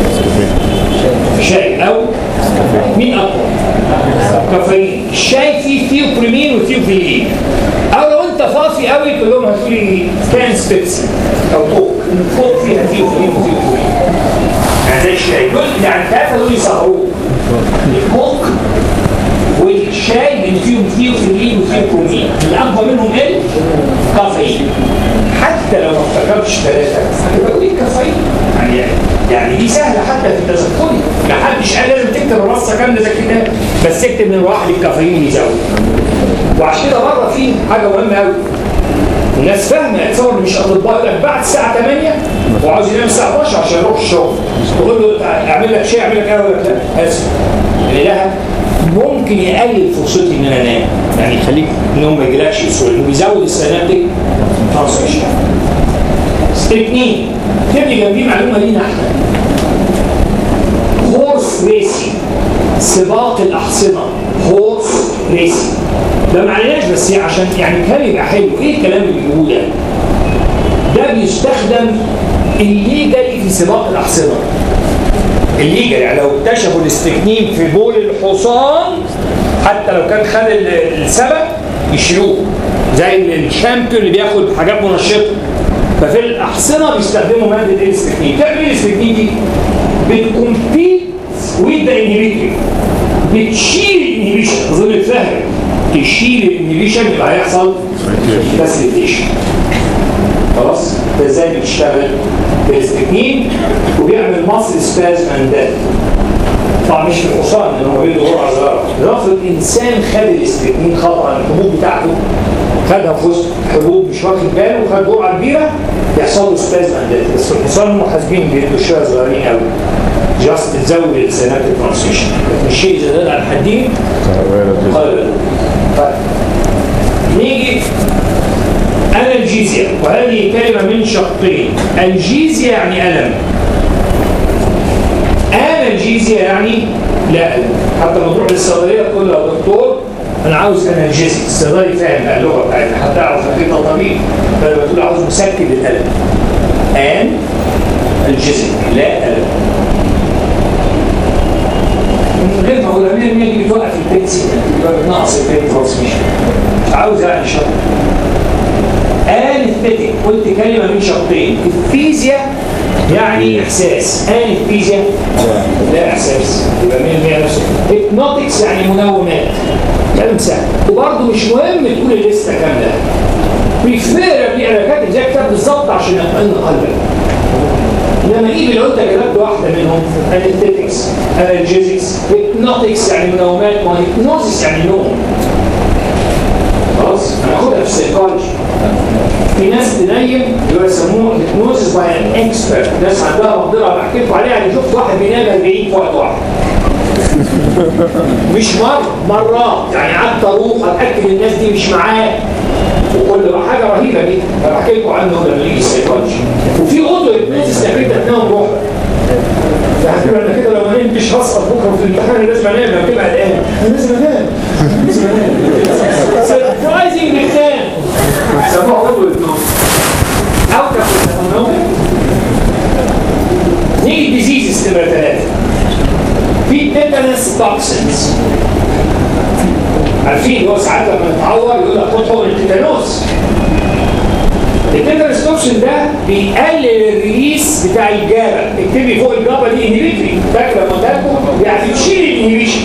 شاي او مين اقوى؟ كافيين الشاي فيه ثيوبريمين وثيوفيلين او لو انت فاصي قوي تقول لهم هاتوا لي كان سبيبسي او كوك الكوك فيها ثيوبريمين وثيوفيلين يعني زي الشاي دول يعني ثلاثه دول يسهروك الكوك والشاي اللي فيهم ثيوفيلين وثيوبريمين الاقوى منهم ايه؟ كافيين حتى لو ما افتكرتش ثلاثه هتبقى ايه كافيين يعني يعني دي سهله حتى في التذكري ما حدش قال لازم تكتب الرصه كامله زي كده بس اكتب من واحد الكافيين يزود وعشان كده بره في حاجه مهمه قوي الناس فاهمه تصور مش اطباء يقول لك بعد الساعه 8 وعاوز ينام الساعه 12 عشان يروح الشغل تقول له تعال اعمل لك شاي اعمل لك قهوه يقول لك لا اسف الاله ممكن يقلل فرصتي ان انا انام يعني يخليك النوم ما يجيلكش بسهوله وبيزود السينابتيك ترانسميشن ستريكنين تبني جنبيه معلومه لينا احنا هورس ريسي سباق الاحصنه هورس ريسي ده ما عليناش بس هي عشان يعني كلام يبقى حلو ايه الكلام اللي بيقوله ده؟ ده بيستخدم الليجالي في سباق الاحصنه الليجل يعني لو اكتشفوا الاستكنين في بول الحصان حتى لو كان خد ال- السبق يشيلوه زي الشامبيون اللي بياخد حاجات منشطه ففي الاحصنه بيستخدموا ماده ايه الاستكنين تعمل ايه الاستكنين دي؟ بتكمبيت ويز ذا انهبيتور بتشيل الانهبيشن اظن فاهم تشيل الانهبيشن يبقى هيحصل فاسيليتيشن خلاص ده ازاي بتشتغل بالاستكنين وبيعمل مصل سبازم اند ديث طبعا مش في الحصان لان هو بيدوا جرعه صغيره افرض انسان خد الاستكنين خطا الحبوب بتاعته خدها في وسط حبوب مش واخد باله وخد جرعه كبيره يحصل له سبازم اند ديث بس في الحصان هم حاسبين بيدوا شويه صغيرين قوي جاست تزود السينابتيك ترانسميشن لكن الشيء اذا زاد عن الحدين قال طيب نيجي أنالجيزيا وهذه كلمة من شقين الجيزيا يعني ألم أنالجيزيا يعني لا ألم حتى لما تروح للصيدلية تقول له يا دكتور أنا عاوز أنالجيزيك الصيدلي فاهم بقى اللغة بتاعتنا حتى أعرف أكيد طبيب فلما تقول له عاوز مسكن للألم أن الجيزيك لا ألم من غير ما اقول امير يجي بتوقف البيتسي يبقى بتنقص البيت ترانسميشن مش عاوز يعني شرط انستيتيك قلت كلمه من شقين الفيزياء يعني احساس انستيزيا لا احساس يبقى 100% نفسه هيبنوتكس يعني منومات كلام سهل وبرضه مش مهم تقول الليسته كامله بريفيربلي انا كاتب زي كتاب بالظبط عشان اطمئن قلبك لما يجي لو انت كتبت واحده منهم انستيتكس انالجيزكس هيبنوتكس يعني منومات ما هيبنوزيس يعني نوم خلاص هناخدها في السيكولوجي في ناس تنيم اللي يسموه هيبنوزيس باي ان اكسبرت ناس عندها مقدره بحكي لكم عليها انا شفت واحد بينام 40 في وقت واحد مش مرة مرات يعني قعدت اروح اتاكد الناس دي مش معاه وكل حاجه رهيبه جدا انا بحكي لكم عنه لما يجي السيكولوجي وفي اوضه هيبنوزيس تعمل تنام روحك يعني انا كده لو ما نمتش هسقط بكره في الامتحان لازم انام لما تبقى قلقان انا لازم انام لازم انام سربرايزنج بتنام سموها اوضه هيبنوزيس او كابتن نيجي ديزيز نمرة ثلاثة في تيتانس toxins عارفين هو ساعات لما يتعور يقول لك خد حقن التيتانوس التيتانوس توكسين ده بيقلل الريليس بتاع الجابه اكتبي فوق الجابه دي انهبيتري فاكره لما قلت لكم يعني تشيل الانهبيشن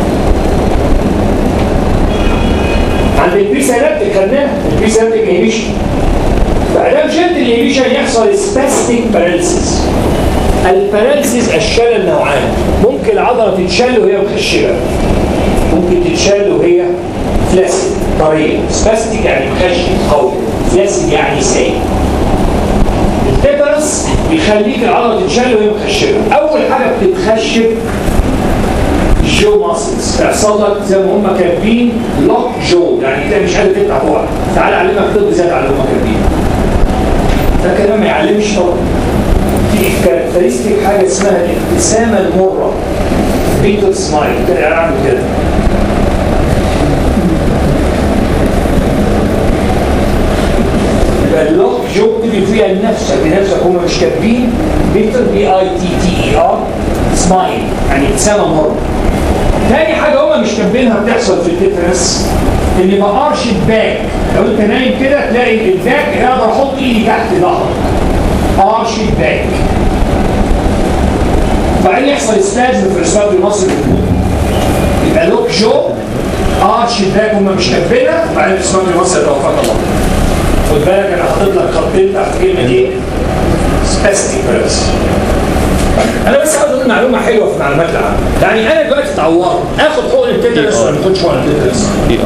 عند البريسينابتيك خدناها البريسينابتيك انهبيشن فادام شلت الانهبيشن يحصل سباستيك باراليسيس الباراليسيس الشلل نوعان ممكن العضله تتشل وهي مخشبه ممكن تتشل وهي فلاسيد طريه سباستيك يعني مخشب قوي فلاسيد يعني سايب التيتانس بيخليك العضله تتشل وهي مخشبه اول حاجه بتتخشب جو ماسلز تحصل لك زي ما هم كاتبين لوك جو يعني كده مش قادر تفتح بقك تعالى اعلمك طب زياده على اللي هم كاتبين ده كلام ما يعلمش طبعا في كاركترستيك حاجه اسمها الابتسامه المره بيتر سمايل كده اعمل كده يبقى اللوك جو تبي فيها لنفسك لنفسك هم مش كاتبين بيتر بي اي تي تي اي ار سمايل يعني ابتسامه مره تاني حاجه هم مش كاتبينها بتحصل في التترس اللي بقرش الباك لو انت نايم كده تلاقي الباك اقدر احط ايدي تحت ظهرك قرش الباك وبعدين يحصل سبازم في الاسباب المصري يبقى لوك جو ارش الباك هم مش كاتبينها وبعدين الاسباب المصري توفاك الله خد بالك انا حاطط لك خطين تحت كلمه ايه؟ سباستيك بس انا بس عاوز اقول معلومه حلوه في المعلومات العامه يعني انا دلوقتي اتعورت اخد حقن التيتانس ولا ما اخدش حقن التيتانس؟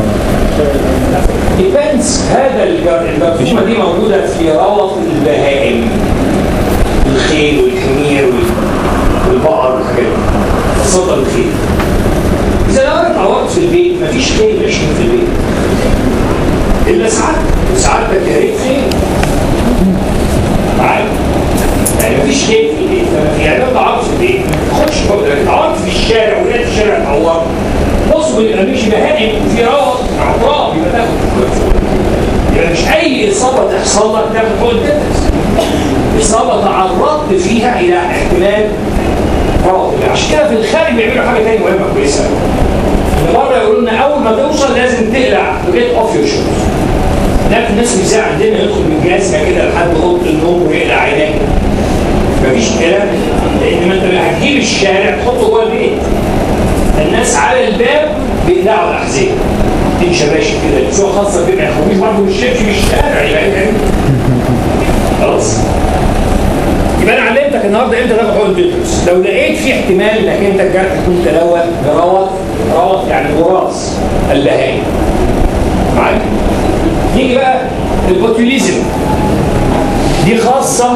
ديبندز هذا الج- المفهومه دي موجوده في روث البهائم الخيل والحمير وال- والبقر والحاجات دي خاصه الخيل اذا لو انا اتعورت في البيت مفيش خيل ماشيين في البيت الا ساعات وساعات بكاريك خيل معايا يعني مفيش خيل في البيت فما- يعني لو اتعورت في البيت ما تاخدش حقن لكن اتعورت في الشارع ولقيت الشارع اتعورت بص يبقى مش بهائم في روث اعضاء يبقى تاخد حقن يبقى مش اي اصابه تحصل لك تاخد حقن تتنس اصابه تعرضت فيها الى احتمال مرض عشان كده في الخارج بيعملوا حاجه ثانيه مهمه كويسه ان بره يقولوا لنا اول ما توصل لازم تقلع جيت اوف يور شوز ده في الناس بيزاع عندنا يدخل من جهازنا كده لحد اوضه النوم ويقلع عينيه مفيش كلام لان ما انت هتجيب الشارع تحطه جوه البيت الناس على الباب بيقلعوا الاحذيه تمشي ماشي كده لبسوها خاصه كده ما يخرجوش برضه من الشبشب في الشارع يبقى إيه؟ خلاص يبقى انا علمتك النهارده امتى تاخد حقن بيترس لو لقيت في احتمال انك انت الجرح يكون تلوث بروث روث يعني وراث البهائم معاك نيجي بقى البوتوليزم دي خاصه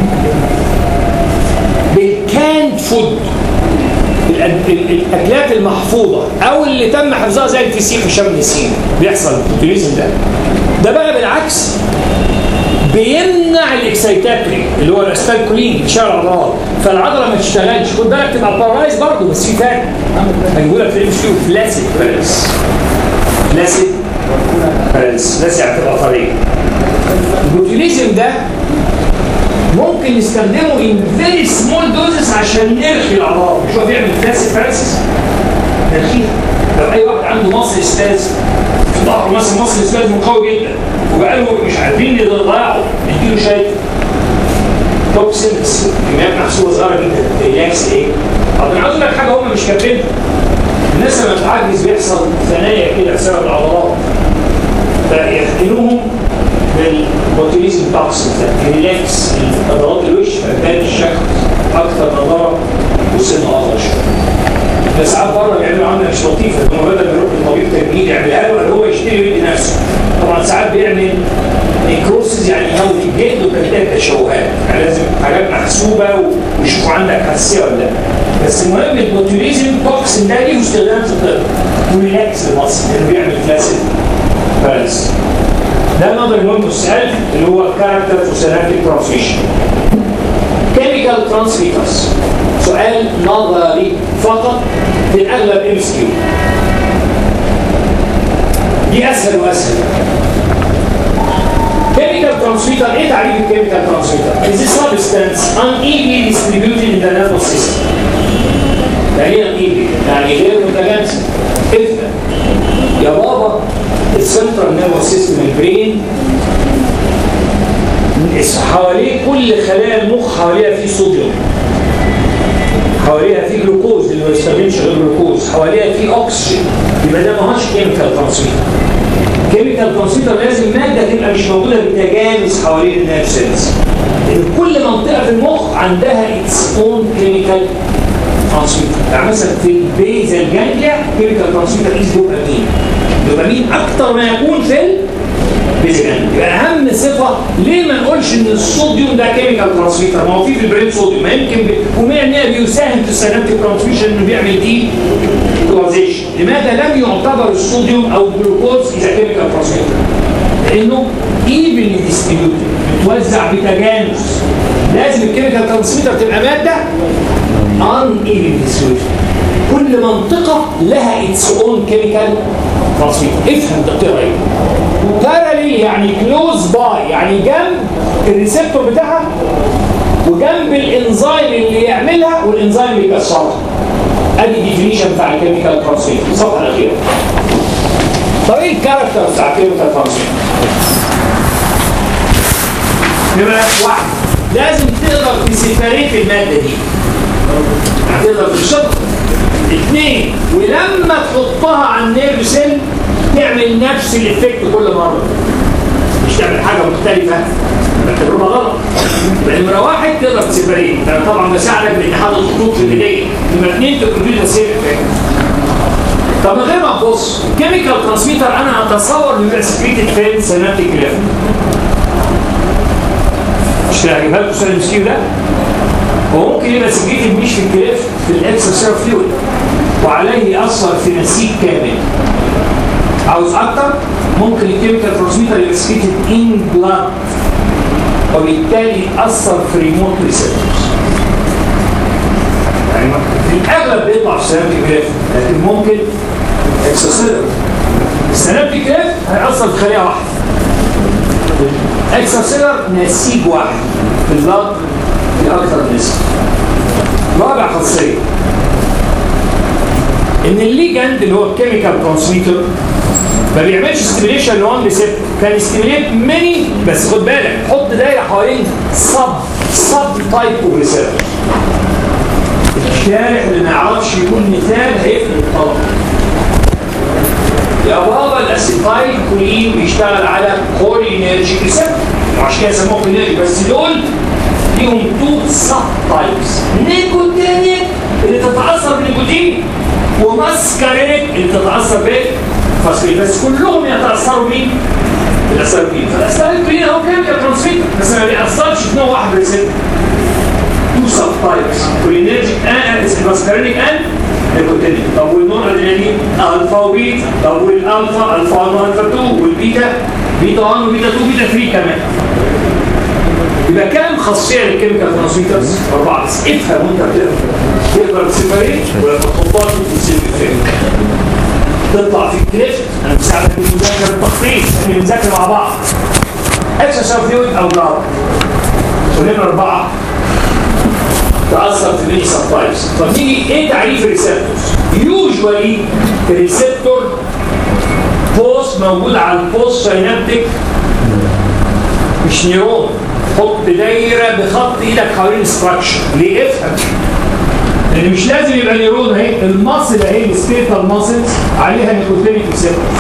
بالكاند فود الأد- ال- الاكلات المحفوظه او اللي تم حفظها زي الفسيخ وشم النسيم بيحصل البوتوليزم ده ده بقى بالعكس بيمنع الاكسيتاتري اللي هو الاستالكولين بيشتغل على العضلات فالعضله ما تشتغلش خد بالك تبقى بارايز برضه بس في فرق هنقول لك في الام كيو فلاسيد باراليس فلاسيد باراليس فلاسيد يعني تبقى طريه البوتوليزم ده ممكن نستخدمه ان فيري سمول دوزز عشان نرخي العضلات مش هو بيعمل فلاسيد باراليسيس نرخيها لو اي واحد عنده مصل استاذ في ظهره مثلا مصل استاذ قوي جدا وبقاله مش عارفين يضيعوا نديله شاي توكسينز كميات محسوبه صغيره جدا ريلاكس ايه؟ طب انا عاوز اقول لك حاجه هم مش كاتبينها الناس لما بتعجز بيحصل ثنايا كده بسبب العضلات فيختنوهم بالبوتيليزم توكسين ده ريلاكس عضلات الوش فبتبان الشكل اكثر نضاره وسن اصغر شويه بس ساعات بره بيعملوا عمله مش لطيفه هم بدل ما يروح للطبيب تجميل يعملها له هو يشتري ويدي نفسه طبعا ساعات بيعمل نيكروسز يعني يموت الجلد وبالتالي تشوهات يعني لازم حاجات محسوبه ويشوفوا عندك حساسيه ولا لا بس المهم البوتوليزم توكسين ده ليه استخدام في الطب وريلاكس المصل لانه بيعمل فلاسيد باراليس ده النظر المهم السؤال اللي هو كاركتر فوسيناتيك ترانسميشن كيميكال ترانسميترز سؤال نظري فقط في الاغلب ام اس كيو دي اسهل واسهل chemical transmitter ايه تعريف الكيميكال transmitter is a substance unevenly distributed in the nervous system يعني ايه نقيبي؟ يعني غير متجانسه افهم يا بابا السنترال نيرفس سيستم البرين حواليه كل خلايا المخ حواليها في صوديوم حواليها في جلوكوز اللي ما بيستخدمش غير جلوكوز حواليها في اكسجين يبقى ده ما هوش كيميكال ترانسميتر كيميكال ترانسميتر لازم ماده تبقى مش موجوده بالتجانس حوالين النيرف سيلز لان كل منطقه في المخ عندها اتس اون كيميكال ترانسميتر يعني مثلا في البيزل جانجليا كيميكال ترانسميتر از دوبامين دوبامين اكتر ما يكون في البيزل يبقى اهم صفه ليه ما نقولش ان الصوديوم ده كيميكال ترانسميتر ما هو في في البرين صوديوم ما يمكن ب... ومع ان بيساهم في السينابتيك ترانسميشن انه بيعمل دي كوزيشن لماذا لم يعتبر الصوديوم او الجلوكوز اذا كيميكال ترانسميتر لانه ايفن ديستريبيوتد بتوزع بتجانس لازم الكيميكال ترانسميتر تبقى ماده ان ايفن ديستريبيوتد كل منطقه لها اتس اون كيميكال ترانسميتر افهم ده بتقرا ايه باراليل يعني كلوز باي يعني جنب الريسبتور بتاعها وجنب الانزيم اللي يعملها والانزيم اللي يكسرها ادي ديفينيشن بتاع الكيميكال ترانسميتر الصفحه الاخيره طب ايه الكاركتر بتاع الكيميكال ترانسميتر؟ نمرة واحد لازم تقدر تسيبريت المادة دي يعني تقدر تشطها اثنين ولما تحطها على النيرف سيل تعمل نفس الافكت كل مرة مش تعمل حاجة مختلفة التجربة غلط يبقى نمرة واحد تقدر تسيبريت انا طبعا بساعدك بان حاطط خطوط في البداية نمرة اثنين تبروديوس سيف افكت طب من غير ما تبص كيميكال ترانسميتر انا اتصور بيبقى سكريتد فين سينابتيك ليفل مش هجيبها لكم سؤال المسكين ده هو ممكن يبقى سكريتد مش في الكليف في الاكسترا فلويد وعليه يأثر في نسيج كامل عاوز اكتر ممكن الكيميكال ترانسميتر يبقى سكريتد ان بلاد وبالتالي يأثر في ريموت ريسبتورز يعني في الاغلب بيطلع في سينابتيك ليف لكن ممكن اكسترا السينابتيك ليف هيأثر في خليه واحده اكسترا سيلر نسيج واحد في البلاد في اكثر نسبه رابع خاصيه ان الليجند اللي هو الكيميكال ترانسميتر ما بيعملش ستيميليشن لوان ريسبتور كان ستيميليت ميني بس خد بالك حط دايره حوالين سب سب تايب اوف ريسبتور الشارع اللي ما يعرفش يكون مثال هيفرق الطلب يا بابا الاسيتايل كولين بيشتغل على كولينيرجيك ريسبتور عشان كده سموه كولينيرجيك بس دول ليهم تو سب تايبس نيكوتينيك اللي تتاثر بالنيكوتين وماسكارينيك اللي تتاثر بالفاسفين بس كلهم يتاثروا مين؟ بالاسيتايل فالاسيتايل هو كيميكال ترانسميتر بس ما بيأثرش في نوع واحد ريسبتور تو سب تايبس كولينيرجيك اند ماسكارينيك اند نيكوتينيك طب والنوع ادرينالين الفا وبيتا طب والالفا الفا 1 والفا 2 والبيتا بيتا 1 وبيتا 2 وبيتا 3 كمان يبقى كام خاصيه للكيميكال ترانسميترز؟ اربعه بس افهم وانت بتقرا تقدر تسيبريت ولا تحطها في السيل تطلع في الكليفت انا بساعدك في المذاكره التخطيط احنا بنذاكر مع بعض اكسسوار فلويد او بلاد ونمره اربعه تأثر في ميني سب تايبس طب نيجي ايه تعريف الريسبتورز؟ يوجوالي الريسبتور بوست موجود على البوست سينابتيك مش نيرون حط دايره بخط ايدك حوالين الستراكشر ليه افهم لان مش لازم يبقى نيرون اهي المصل اهي السكيتال ماسلز عليها نيكوتينيك ريسبتورز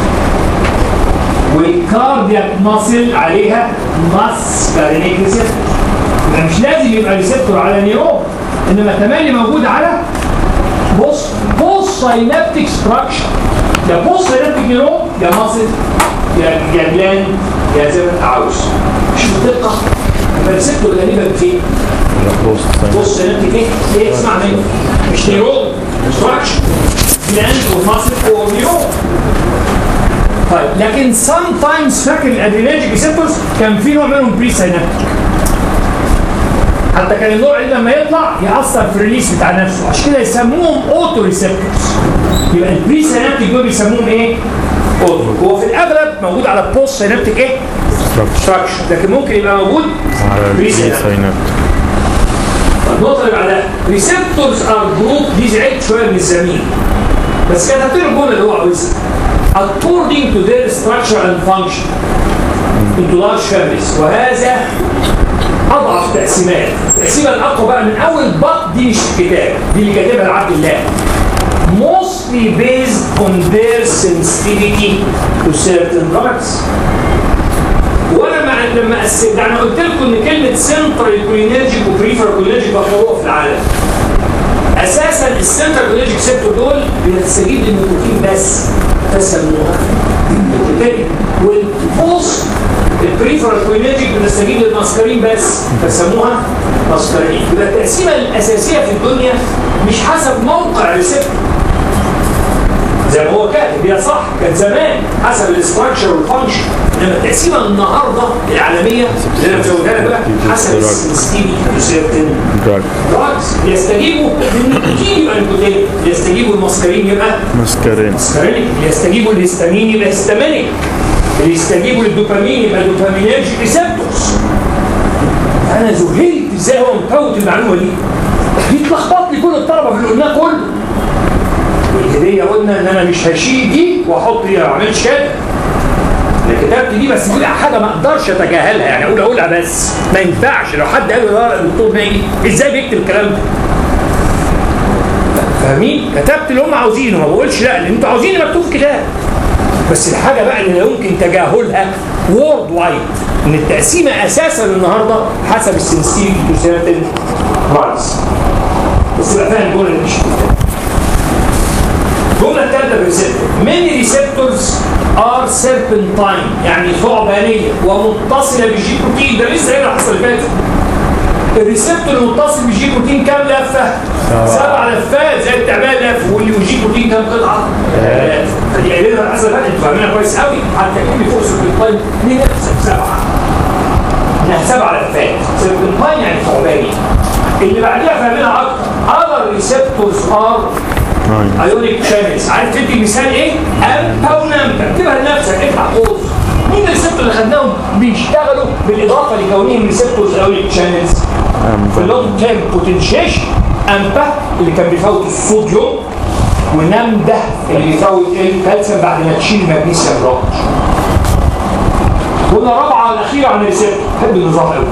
والكاردياك ماسل عليها ماسكارينيك ريسبتورز يبقى مش لازم يبقى ريسبتور على نيرون انما تملي موجود على بص بص ساينابتيك ستراكشر يا بص ساينابتيك نيرون يا ماسل يا يا جلاند يا زي ما انت عاوز مش بدقه يبقى الريسبتور غالبا فين؟ بص ساينابتيك ايه؟ ايه اسمع منه مش نيرون ستراكشر جلاند وماسل ونيرون طيب لكن سام تايمز فاكر الادرينرجيك ريسبتورز كان في نوع منهم بري ساينابتيك حتى كان النوع اللي لما يطلع يأثر في الريليس بتاع نفسه عشان كده يسموهم اوتو ريسبتورز يبقى البري سينابتيك دول بيسموهم ايه؟ اوتو هو في الاغلب موجود على البوست سينابتيك ايه؟ ستراكشر لكن ممكن يبقى موجود بري سينابتيك النقطه اللي بعدها ريسبتورز ار جروب دي زعلت شويه من الزميل بس كتبت له الجمله اللي هو عاوزها according to their structure and function into large families وهذا اضعف تقسيمات التقسيمه الاقوى بقى من اول بق دي مش في الكتاب دي اللي كاتبها لعبد الله mostly based on their sensitivity to certain drugs وانا مع لما قسمت يعني قلت لكم ان كلمه سنترال كولينرجيك وبريفر كولينرجيك مقروءه في العالم اساسا السنترال كولينرجيك سيبتور دول بيستجيب للنيكوتين بس فسموها نيكوتين والبوست البريفرال كولينرجيك بتستجيب للمسكرين بس فسموها مسكرين يبقى التقسيمه الاساسيه في الدنيا مش حسب موقع الريسبتور زي ما هو كاتب هي صح كان زمان حسب الاستراكشر والفانكشن انما التقسيمه النهارده العالميه اللي انا مزودها لك بقى حسب السيستيمي سيرتن دراجز بيستجيبوا للنيكوتين يبقى نيكوتين بيستجيبوا المسكرين يبقى مسكرين مسكرينيك بيستجيبوا للهستامين يبقى هستامينيك اللي يستجيبوا للدوبامين يبقى دوبامينيرجيك ريسبتورز انا ذهلت ازاي هو مفوت المعلومه دي دي اتلخبط لي كل الطلبه في اللي قلناه كله والهديه قلنا ان انا مش هشيل دي واحط دي ما اعملش كده انا كتبت دي بس دي حاجه ما اقدرش اتجاهلها يعني اقول اقولها بس ما ينفعش لو حد قال لي لا الدكتور ناجي ازاي بيكتب الكلام ده فاهمين كتبت اللي هم عاوزينه ما بقولش لا اللي انتوا عاوزينه مكتوب في كتاب بس الحاجه بقى اللي لا يمكن تجاهلها وورد وايد ان التقسيمه اساسا النهارده حسب السنسيتيفيتي تو سيرتن رايز بس يبقى فاهم الجمله اللي مش في الكتاب الجمله الثالثه بالريسبتور many receptors are serpentine يعني ثعبانيه ومتصله بالجي بروتين ده لسه هنا الحصه اللي فاتت الريسبتور المتصل بالجي بروتين كام لفه؟ سبع لفات زي التعبان لف والجي بروتين كام قطعه؟ ثلاث فدي قايلينها الحصه اللي فاتت انتوا فاهمينها كويس قوي حتى يكون فوق سيربنتاين دي نفسك سبعه انها سبع لفات سيربنتاين يعني ثعباني اللي بعديها فاهمينها اكتر other receptors are ايونيك شانلز عارف تدي مثال ايه؟ امبا ونامبا اكتبها لنفسك افتح قوس مين الريسبتور اللي خدناهم بيشتغلوا بالاضافه لكونهم ريسبتورز ايونيك شانلز في اللونج تيرم بوتنشيشن امبا اللي كان بيفوت الصوديوم ونامدا اللي بيفوت الكالسيوم بعد ما تشيل المغنيسيوم رابط قلنا رابعه الاخيره عن الريسبتور بحب النظام قوي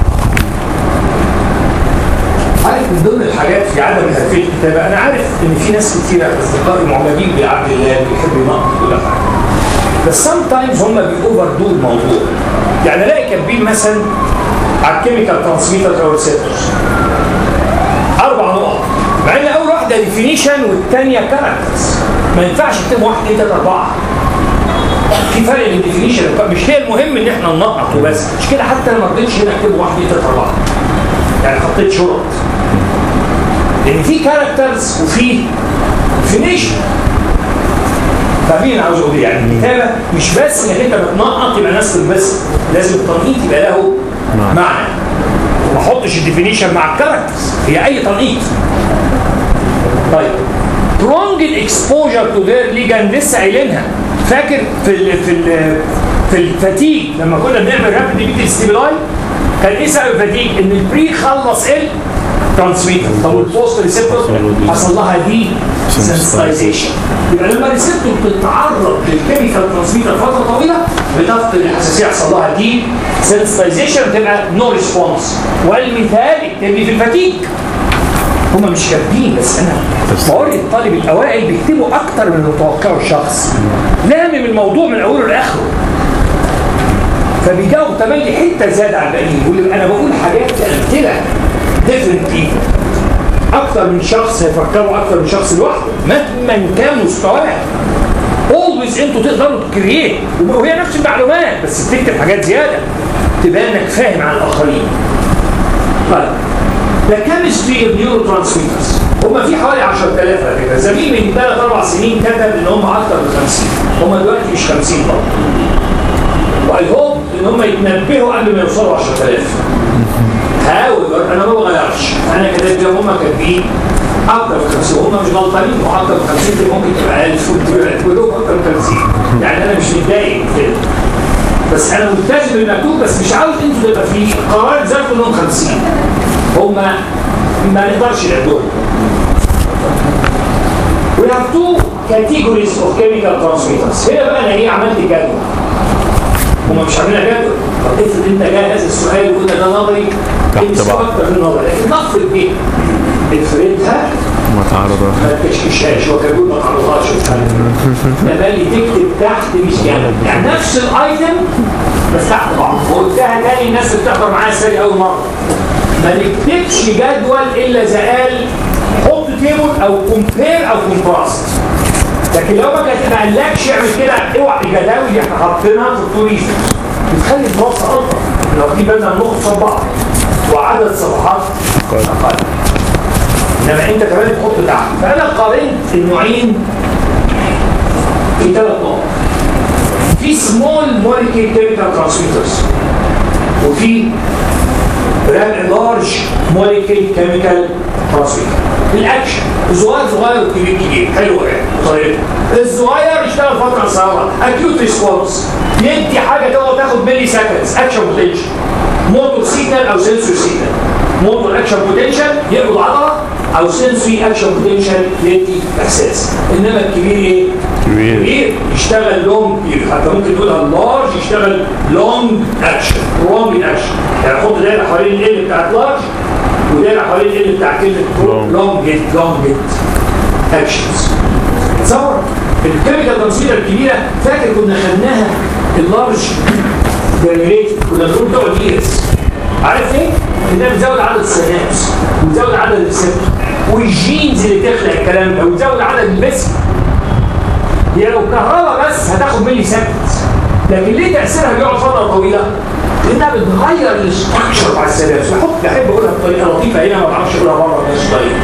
عارف من ضمن الحاجات في عدم تنفيذ الكتابه انا عارف ان في ناس كتيره اصدقائي معجبين بعبد الله بيحبوا ينقط كل حاجه بس سام تايمز هم بيأوفر دو الموضوع يعني الاقي كاتبين مثلا على الكيميكال ترانسميتر او ريسبتورز اربع نقط مع ان اول واحده ديفينيشن والثانيه كاركترز ما ينفعش تكتب واحد اثنين ثلاثه اربعه في فرق بين الديفينيشن مش هي المهم ان احنا ننقط وبس مش كده حتى انا ما رضيتش هنا اكتب واحد اثنين ثلاثه اربعه يعني حطيت شرط لان في كاركترز وفي ديفينيشن فاهمين عاوز اقول ايه يعني الكتابه مش بس انك انت بتنقط يبقى ناس بس لازم التنقيط يبقى له معنى ما احطش الديفينيشن مع الكاركترز هي اي تنقيط طيب prolonged exposure to their ligand لسه قايلينها فاكر في ال في ال في الفتيج لما كنا بنعمل رابد بيت ستيبلاي كان ايه سبب الفتيج؟ ان البري خلص ال ترانسميتر طب والبوست ريسبتور حصل لها دي سنسيتايزيشن يبقى لما الريسبتور بتتعرض للكيميكال ترانسميتر فتره طويله بتفقد الحساسيه يحصل لها دي سنسيتايزيشن تبقى نو ريسبونس والمثال التاني في الفتيج هم مش كاتبين بس انا بقول الطالب الاوائل بيكتبوا اكتر من المتوقعه الشخص لامم الموضوع من اوله لاخره فبيجاوب تملي حته زياده عن الباقيين يقول لي انا بقول حاجات امثله ديفرنت اكتر من شخص هيفكروا اكتر من شخص لوحده مهما كان مستواه اولويز انتوا تقدروا تكريت وهي نفس المعلومات بس بتكتب حاجات زياده تبقى انك فاهم عن الاخرين طيب ده كيمستري اوف نيورو ترانسميترز هم في حوالي 10000 على فكره زميل من ثلاث اربع سنين كتب ان هم اكثر من 50 هم دلوقتي مش 50 طبعا واي هوب ان هم يتنبهوا قبل ما يوصلوا 10000 هاول انا ما بغيرش انا كتبت لهم هم كاتبين اكثر من 50 هم مش غلطانين واكثر من 50 دي ممكن تبقى 1000 كلهم اكثر من 50 يعني انا مش متضايق من كده بس انا ملتزم بالمكتوب بس مش عاوز انتوا تبقى في قرار ذاتكم انهم 50 هم ما نقدرش نعدهم We have two categories of chemical transmitters هنا بقى انا ايه عملت جدول هم مش عاملين جدول طب افرض انت جاهز السؤال وقلنا ده نظري انت اكتر من نظري لكن نفرض ايه؟ افرضها ما تعرضها ما تكشفهاش هو كان بيقول ما تعرضهاش ده بقى اللي تكتب تحت مش يعني يعني نفس الايتم بس تحت بعض وقلتها تاني الناس اللي بتحضر معايا السنه اول مره ما نكتبش جدول الا اذا قال حط تيبل او كومبير او كونتراست لكن لو ما كانت ما قالكش اعمل كده اوعى الجداول اللي احنا حاطينها في الطول بتخلي الدراسه الطف لو واخدين بالنا النقط صف بعض وعدد صفحات اقل انما انت كمان تحط تحت فانا قارنت النوعين في ثلاث نقط في سمول موليكيول كيميكال ترانسميترز وفي لارج موليكيول كيميكال ترانسميتر الاكشن الصغير صغير والكبير كبير حلو يعني طيب الصغير يشتغل فتره قصيره اكيوت ريسبونس يدي حاجه تقعد تاخد ملي سكندز اكشن بوتنشال موتور سيجنال او سنسور سيجنال موتور اكشن بوتنشال يقبض عضله او سنسوري اكشن بوتنشال يدي احساس انما الكبير ايه؟ كبير. كبير يشتغل لونج كبير حتى ممكن تقولها لارج يشتغل لونج اكشن لونج اكشن يعني حط دايره حوالين ال بتاعت لارج ودايره حوالين ال بتاعت كلمه لونج جيت لونج جيت اكشنز تصور الكيميكال ترانسميتر الكبيره فاكر كنا خدناها اللارج جرانيوليت كنا بنقول تقعد ييرز عارف ايه؟ انها بتزود عدد السينابس وتزود عدد الريسبتور والجينز اللي تخلق الكلام ده وتزود عدد البسم هي لو كهرباء بس هتاخد ملي سكند لكن ليه تاثيرها بيقعد فتره طويله؟ لانها بتغير الاستراكشر بتاع السينابس بحب بحب اقولها بطريقه لطيفه هنا ما بعرفش اقولها بره مش طريقه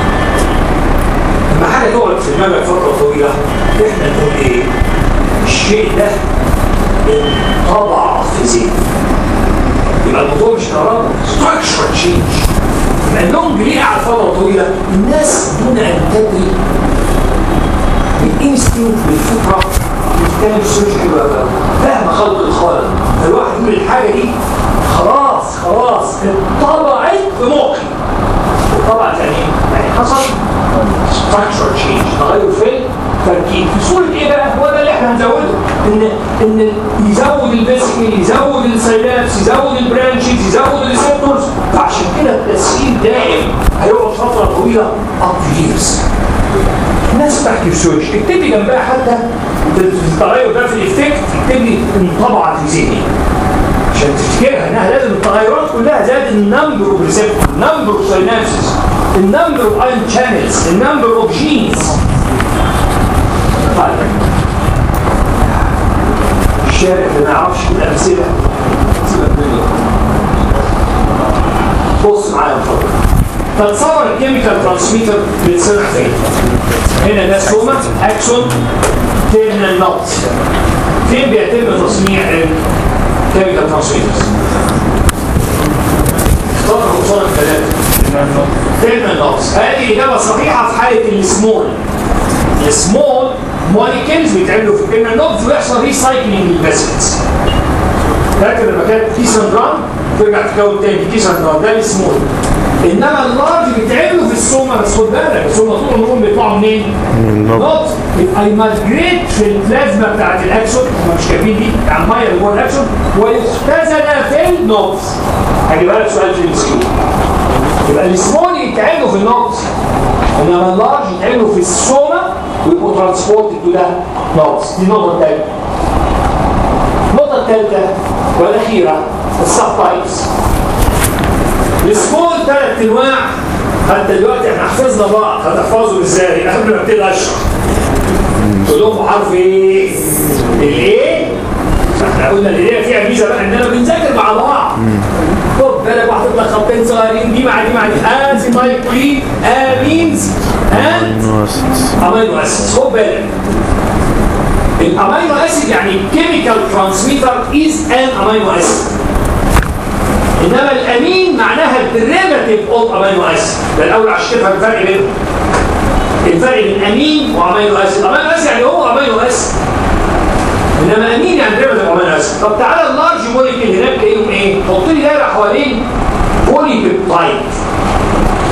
لما حاجه تقعد في دماغك فتره طويله احنا نقول ايه؟ الشيء ده انطبع في ذهني يبقى الموضوع مش كهرباء ستراكشر تشينج يبقى اللونج ليه قاعد فتره طويله الناس دون ان تدري الانستنكت بالفطره بتتكلم في سيرش حلوه قوي فاهم خلق الخالق فالواحد يقول الحاجه دي خلاص خلاص اتطبعت في مخي اتطبعت يعني ايه؟ يعني حصل ستراكشر تشينج تغير في التركيب في صوره ايه بقى؟ هو ده اللي احنا هنزوده ان ان يزود البسكي يزود السيلابس يزود البرانشز يزود الريسبتورز فعشان كده التسهيل دائم هيقعد فتره طويله اب ييرز الناس بتحكي في سويتش اكتبي جنبها حتى التغير ده في الافكت اكتبي انطبعت في ذهني عشان تفتكرها انها لازم التغيرات كلها زاد النمبر اوف ريسبتور النمبر اوف سينابسز النمبر اوف ايون شانلز النمبر اوف جينز طيب الشارع اللي ما يعرفش الامثله سيبك منه بص معايا اتفضل تتصور الكيميكال ترانسميتر بيتصنع فين؟ هنا ده سوما اكسون تيرمينال نوت فين بيتم تصنيع الكيميكال ترانسميترز؟ اختار الخسارة الثلاثة تيرمينال نوت هذه إجابة صحيحة في حالة السمول السمول موليكيولز بيتعملوا في التيرمينال نوت ويحصل ريسايكلينج للفيسلز فاكر لما كانت كيس جرام ترجع تكون تاني كيس جرام ده السمول انما اللارج بيتعملوا في السوما بس خد بالك السوما طول عمرهم بيطلعوا منين؟ نوت يبقى يماجريت في البلازما بتاعت الاكسون هم مش كاتبين دي بتاع الميه اللي جوه الاكسون ويختزن في النوت هجيبها لك سؤال في السكيو يبقى السمول يتعملوا في النوت انما اللارج يتعملوا في السوما ويبقوا ترانسبورت تو ده نوت دي النقطه الثانيه النقطه الثالثه والاخيره السب تايبس السمول ثلاث انواع حتى دلوقتي احنا حفظنا بعض هتحفظوا ازاي قبل ما ابتدي اشرح كلهم حرف ايه؟ الايه؟ احنا قلنا الايه فيها ميزه بقى اننا بنذاكر مع بعض خد بالك واحد لك خطين صغيرين دي مع دي مع دي ازي مايكولين امينز اند امينو اسيدز خد بالك الامينو اسيد يعني كيميكال ترانسميتر از ان امينو اسيد انما الامين معناها الديريفاتيف اوف امينو اسيد ده الاول عشان تفهم الفرق بينهم الفرق بين امين وامينو اسيد امينو اسيد يعني هو امينو اسيد انما امين يعني ديريفاتيف امينو اسيد طب تعالى اللارج موليكيول هناك تلاقيهم ايه حط لي دايره حوالين بولي بيبتايد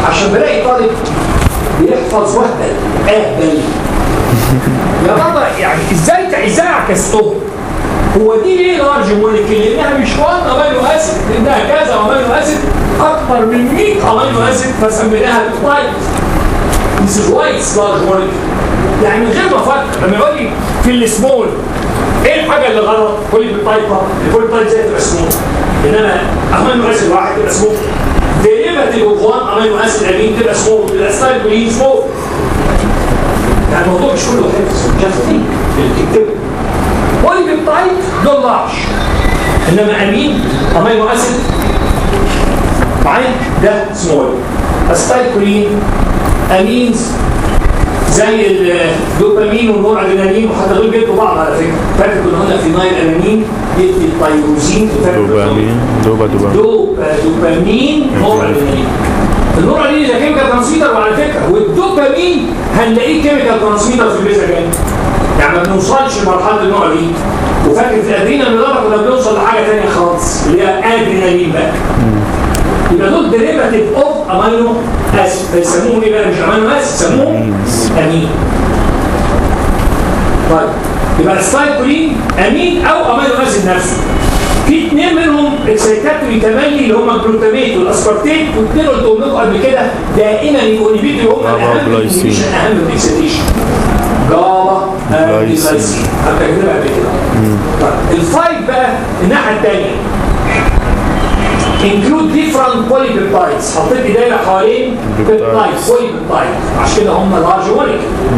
عشان بلاقي طالب بيحفظ وهبل اهبل يا بابا يعني ازاي ازاي عكستهم؟ هو دي ليه لارج موليكيول؟ لانها مش 1 امينو اسيد لانها كذا امينو اسيد اكبر من 100 امينو اسيد فسميناها بيبتايد This is why it's large molecule. يعني من غير ما افكر لما يقول لي في السمول ايه الحاجه اللي غلط؟ كل بيبتايد الكل بيبتايد زي تبقى سمول انما امينو اسيد واحد تبقى سمول ديريفاتيف اوف 1 امينو اسيد امين تبقى سمول الاستايل كلين سمول يعني الموضوع مش كله حفظ جاست ثينك اللي بتكتبه بولي بيبتايد دول لارج انما امين امينو اسيد معايا ده سمول استايكولين امينز زي الدوبامين والنور ادرينالين وحتى دول بيدوا بعض على فكره فاكر كنا قلنا في نايل امينين يدي التيروزين فاكر كنا قلنا دوبامين دوبا دوبامين دوبا دوبامين نور ادرينالين النور ادرينالين ده كيميكال ترانسميتر وعلى فكره والدوبامين هنلاقيه كيميكال ترانسميتر في البيزا جاي يعني ما بنوصلش لمرحله النوع دي وفاكر في الادرينالين ده كنا بنوصل لحاجه ثانيه خالص اللي هي ادرينالين بقى يبقى دول ديريفاتيف اوف امينو اسيد فيسموهم ايه بقى مش امينو اسيد يسموهم امين طيب يبقى السايكولين امين او امينو اسيد نفسه في اثنين منهم اكسيتاتوري تملي اللي هم الجلوتاميت والاسبارتيت واثنين قلت لكم قبل كده دائما يبقوا انهبيتوري هم جابا الاهم جلايسين. مش الاهم من الاكسيتيشن جابا جلايسين. جلايسين هبقى كده قبل كده طيب الفايف بقى الناحيه الثانيه include different polypeptides حطيت لي دايره حوالين peptides polypeptides عشان كده هم large molecule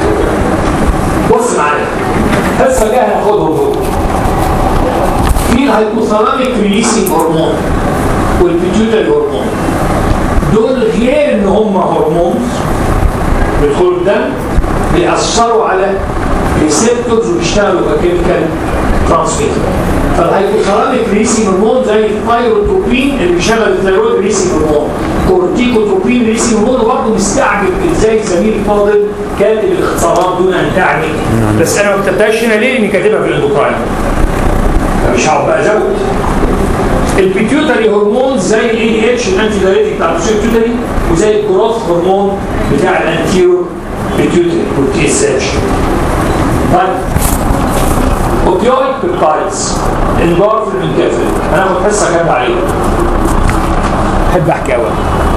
بص معايا بس بقى هناخدهم دول في الهيبوثالاميك ريليسنج هرمون والبيتيوتري هرمون دول غير ان هم هرمونز بيدخلوا الدم بيأثروا على ريسبتورز وبيشتغلوا ككيميكال ترانسميتر فالهيبوثالاميك ريسنج هرمون زي الثايروتروبين اللي بيشغل الثايرويد ريسنج هرمون كورتيكوتروبين ريسنج هرمون وبرضه مستعجب ازاي زميل فاضل كاتب الاختصارات دون ان تعني بس انا ما كتبتهاش هنا ليه؟ لاني كاتبها في الاندوكراين مش هقعد بقى ازود البيتيوتري هرمون زي الاي دي اتش الانتي دايريتيك بتاع البيتيوتري وزي الجروث هرمون بتاع الانتيرو بيتيوتري والتي اس اتش طيب اوبيويد بيبتايدز انبار في الانكافل هناخد حصه كامله عليه احب احكي قوي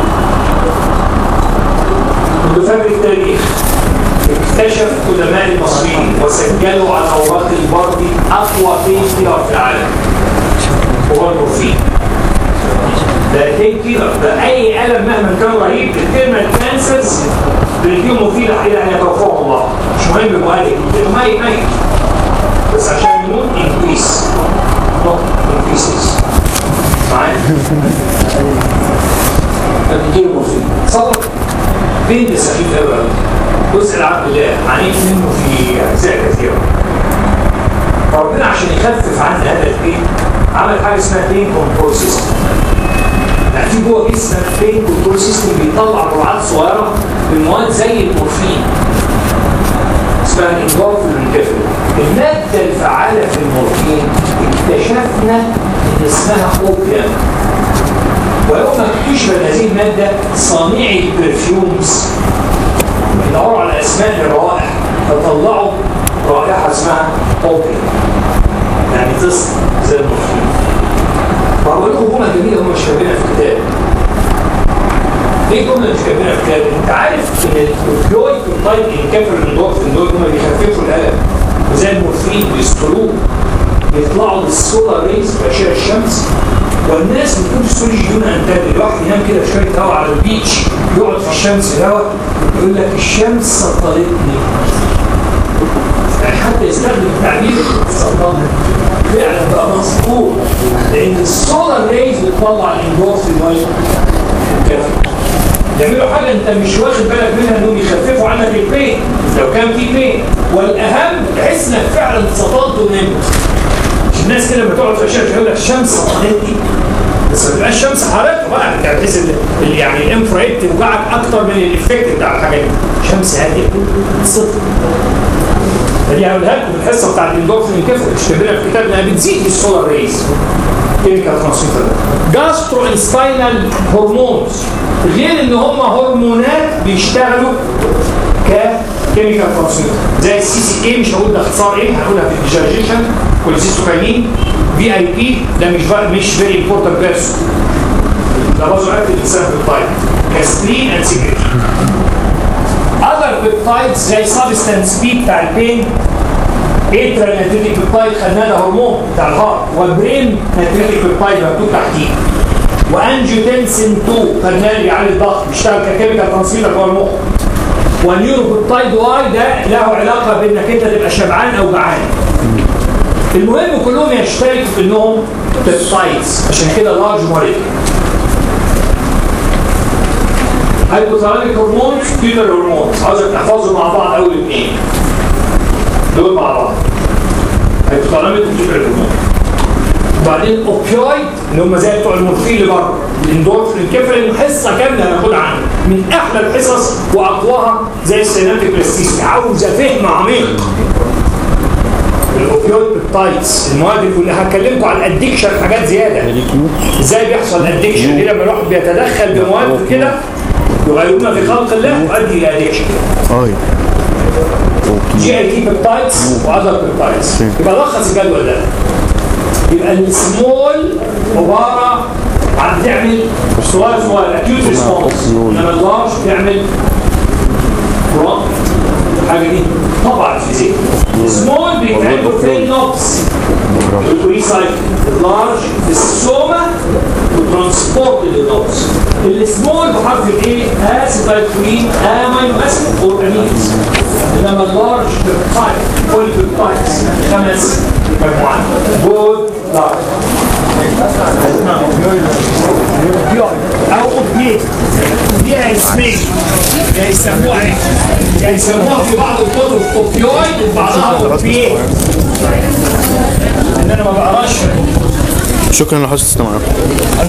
كنت فاكر التاريخ اكتشف قدماء المصريين وسجلوا على اوراق البردي اقوى بين كيلر في العالم هو المورفين ده بين كيلر ده اي الم مهما كان رهيب الكلمه كانسرز بنديهم مورفين الحقيقه ان يتوفاهم الله مش مهم يبقوا قالي ميت ميت بس عشان يموت انكريس نوت انكريسز معايا فبنديله مورفين تصور فين ده سخيف قوي قوي جزء العبد الله عنيف منه في اجزاء كثيره فربنا عشان يخفف عن هذا البين عمل حاجه اسمها بين كنترول سيستم يعني في جوه جسمك بين كنترول سيستم بيطلع جرعات صغيره من مواد زي المورفين اسمها الاندورفين والانكفين الماده الفعاله في المورفين اكتشفنا ان اسمها اوبيوم ويوم ما اكتشف هذه الماده صانعي البرفيومز يدوروا على اسماء للروائح فطلعوا رائحه اسمها اوبيوم يعني تصل زي المورفين وهقول لكم جمله جميله هم مش كاتبينها في الكتاب ليه جمله مش كاتبينها في الكتاب؟ انت عارف ان الاوبيويد والتايب الكافر الاندورفين دول هم بيخففوا الالم وزي المورفين بيسطلوه بيطلعوا للسولار ريز في اشعه الشمس والناس بتكون السوليج دون ان تدري الواحد ينام كده في شويه هواء على البيتش يقعد في الشمس الهواء يقول لك الشمس سطلتني يعني حتى يستخدم التعبير سطلت فعلا بقى مظبوط لان السولار ريز بتطلع الاندورفين وايت يعملوا حاجه انت مش واخد بالك منها انهم يخففوا عنك البين لو كان في بين والاهم تحس انك فعلا سطلت ونمت الناس كده لما تقعد في الشمس يقول لك الشمس سطلتني بس ما تبقاش الشمس حرارتها بقى يعني تحس ان ال- يعني الانفرايد توجعك اكتر من الايفكت بتاع الحاجه دي شمس هاديه صفر فدي هقولها لكم في الحصه بتاعت الاندورفين كيف اشتغلنا في كتابنا بتزيد السولار ريز كيميكال ترانسميتر جاسترو انستاينال هرمونز غير ان هم هرمونات بيشتغلوا ككيميكال ترانسميتر زي السي سي كي مش هقول ده اختصار ايه هقولها في الديجاجيشن كوليسيستوكاينين في اي بي ده مش مش فيري امبورتنت بيرسون ده برضه اكتف السنه في الطيب كاسترين اند سيكريشن اذر بيبتايدز زي سبستانس بي بتاع البين اترا ناتريتيك بيبتايد خدناه ده هرمون بتاع الهارت وبرين ناتريتيك بيبتايد مكتوب تحتيه وانجيوتنسين 2 خدناه اللي بيعلي الضغط بيشتغل ككيميكال ترانسميتر جوه المخ والنيورو بيبتايد واي ده له علاقه بانك انت تبقى شبعان او جعان المهم كلهم يشتركوا في انهم بيبتايدز عشان كده لارج موليكيول هايبوثالاميك هرمونز تيوبر هرمونز عاوزك تحفظوا مع بعض اول اثنين دول مع بعض هايبوثالاميك وتيوبر هرمونز وبعدين اوبيويد اللي هم زي بتوع المورفين اللي بره الاندورفين الكفرين حصه كامله هناخدها عنه من احلى الحصص واقواها زي السيناتيك بلاستيسي عاوزه فهم عميق الاوبيويد بيبتايدز المواد اللي كلها هكلمكم عن الادكشن حاجات زياده ازاي بيحصل ادكشن ليه لما الواحد بيتدخل بمواد كده يغيرون في خلق الله يؤدي الى ادكشن اه جي اي تي بيبتايدز واذر بيبتايدز يبقى لخص الجدول ده يبقى السمول عباره عن تعمل سؤال سؤال اكيوت ريسبونس انما اللارج بيعمل قران الحاجه دي طبعا فيزيك سمول بيتعملوا في النوبس ريسايكل اللارج في السوما وترانسبورت للنوبس السمول بحرف الايه اسيتايلكولين امينو اسيد اور امينز انما اللارج بيبتايد كل بيبتايدز خمس مجموعات جود لارج او اوبيت ليها اسمين يا يسموها ايه؟ يا يسموها في بعض الكتب اوبيويد وبعضها اوبيت ان انا ما بقراش شكرا لحسن استماعكم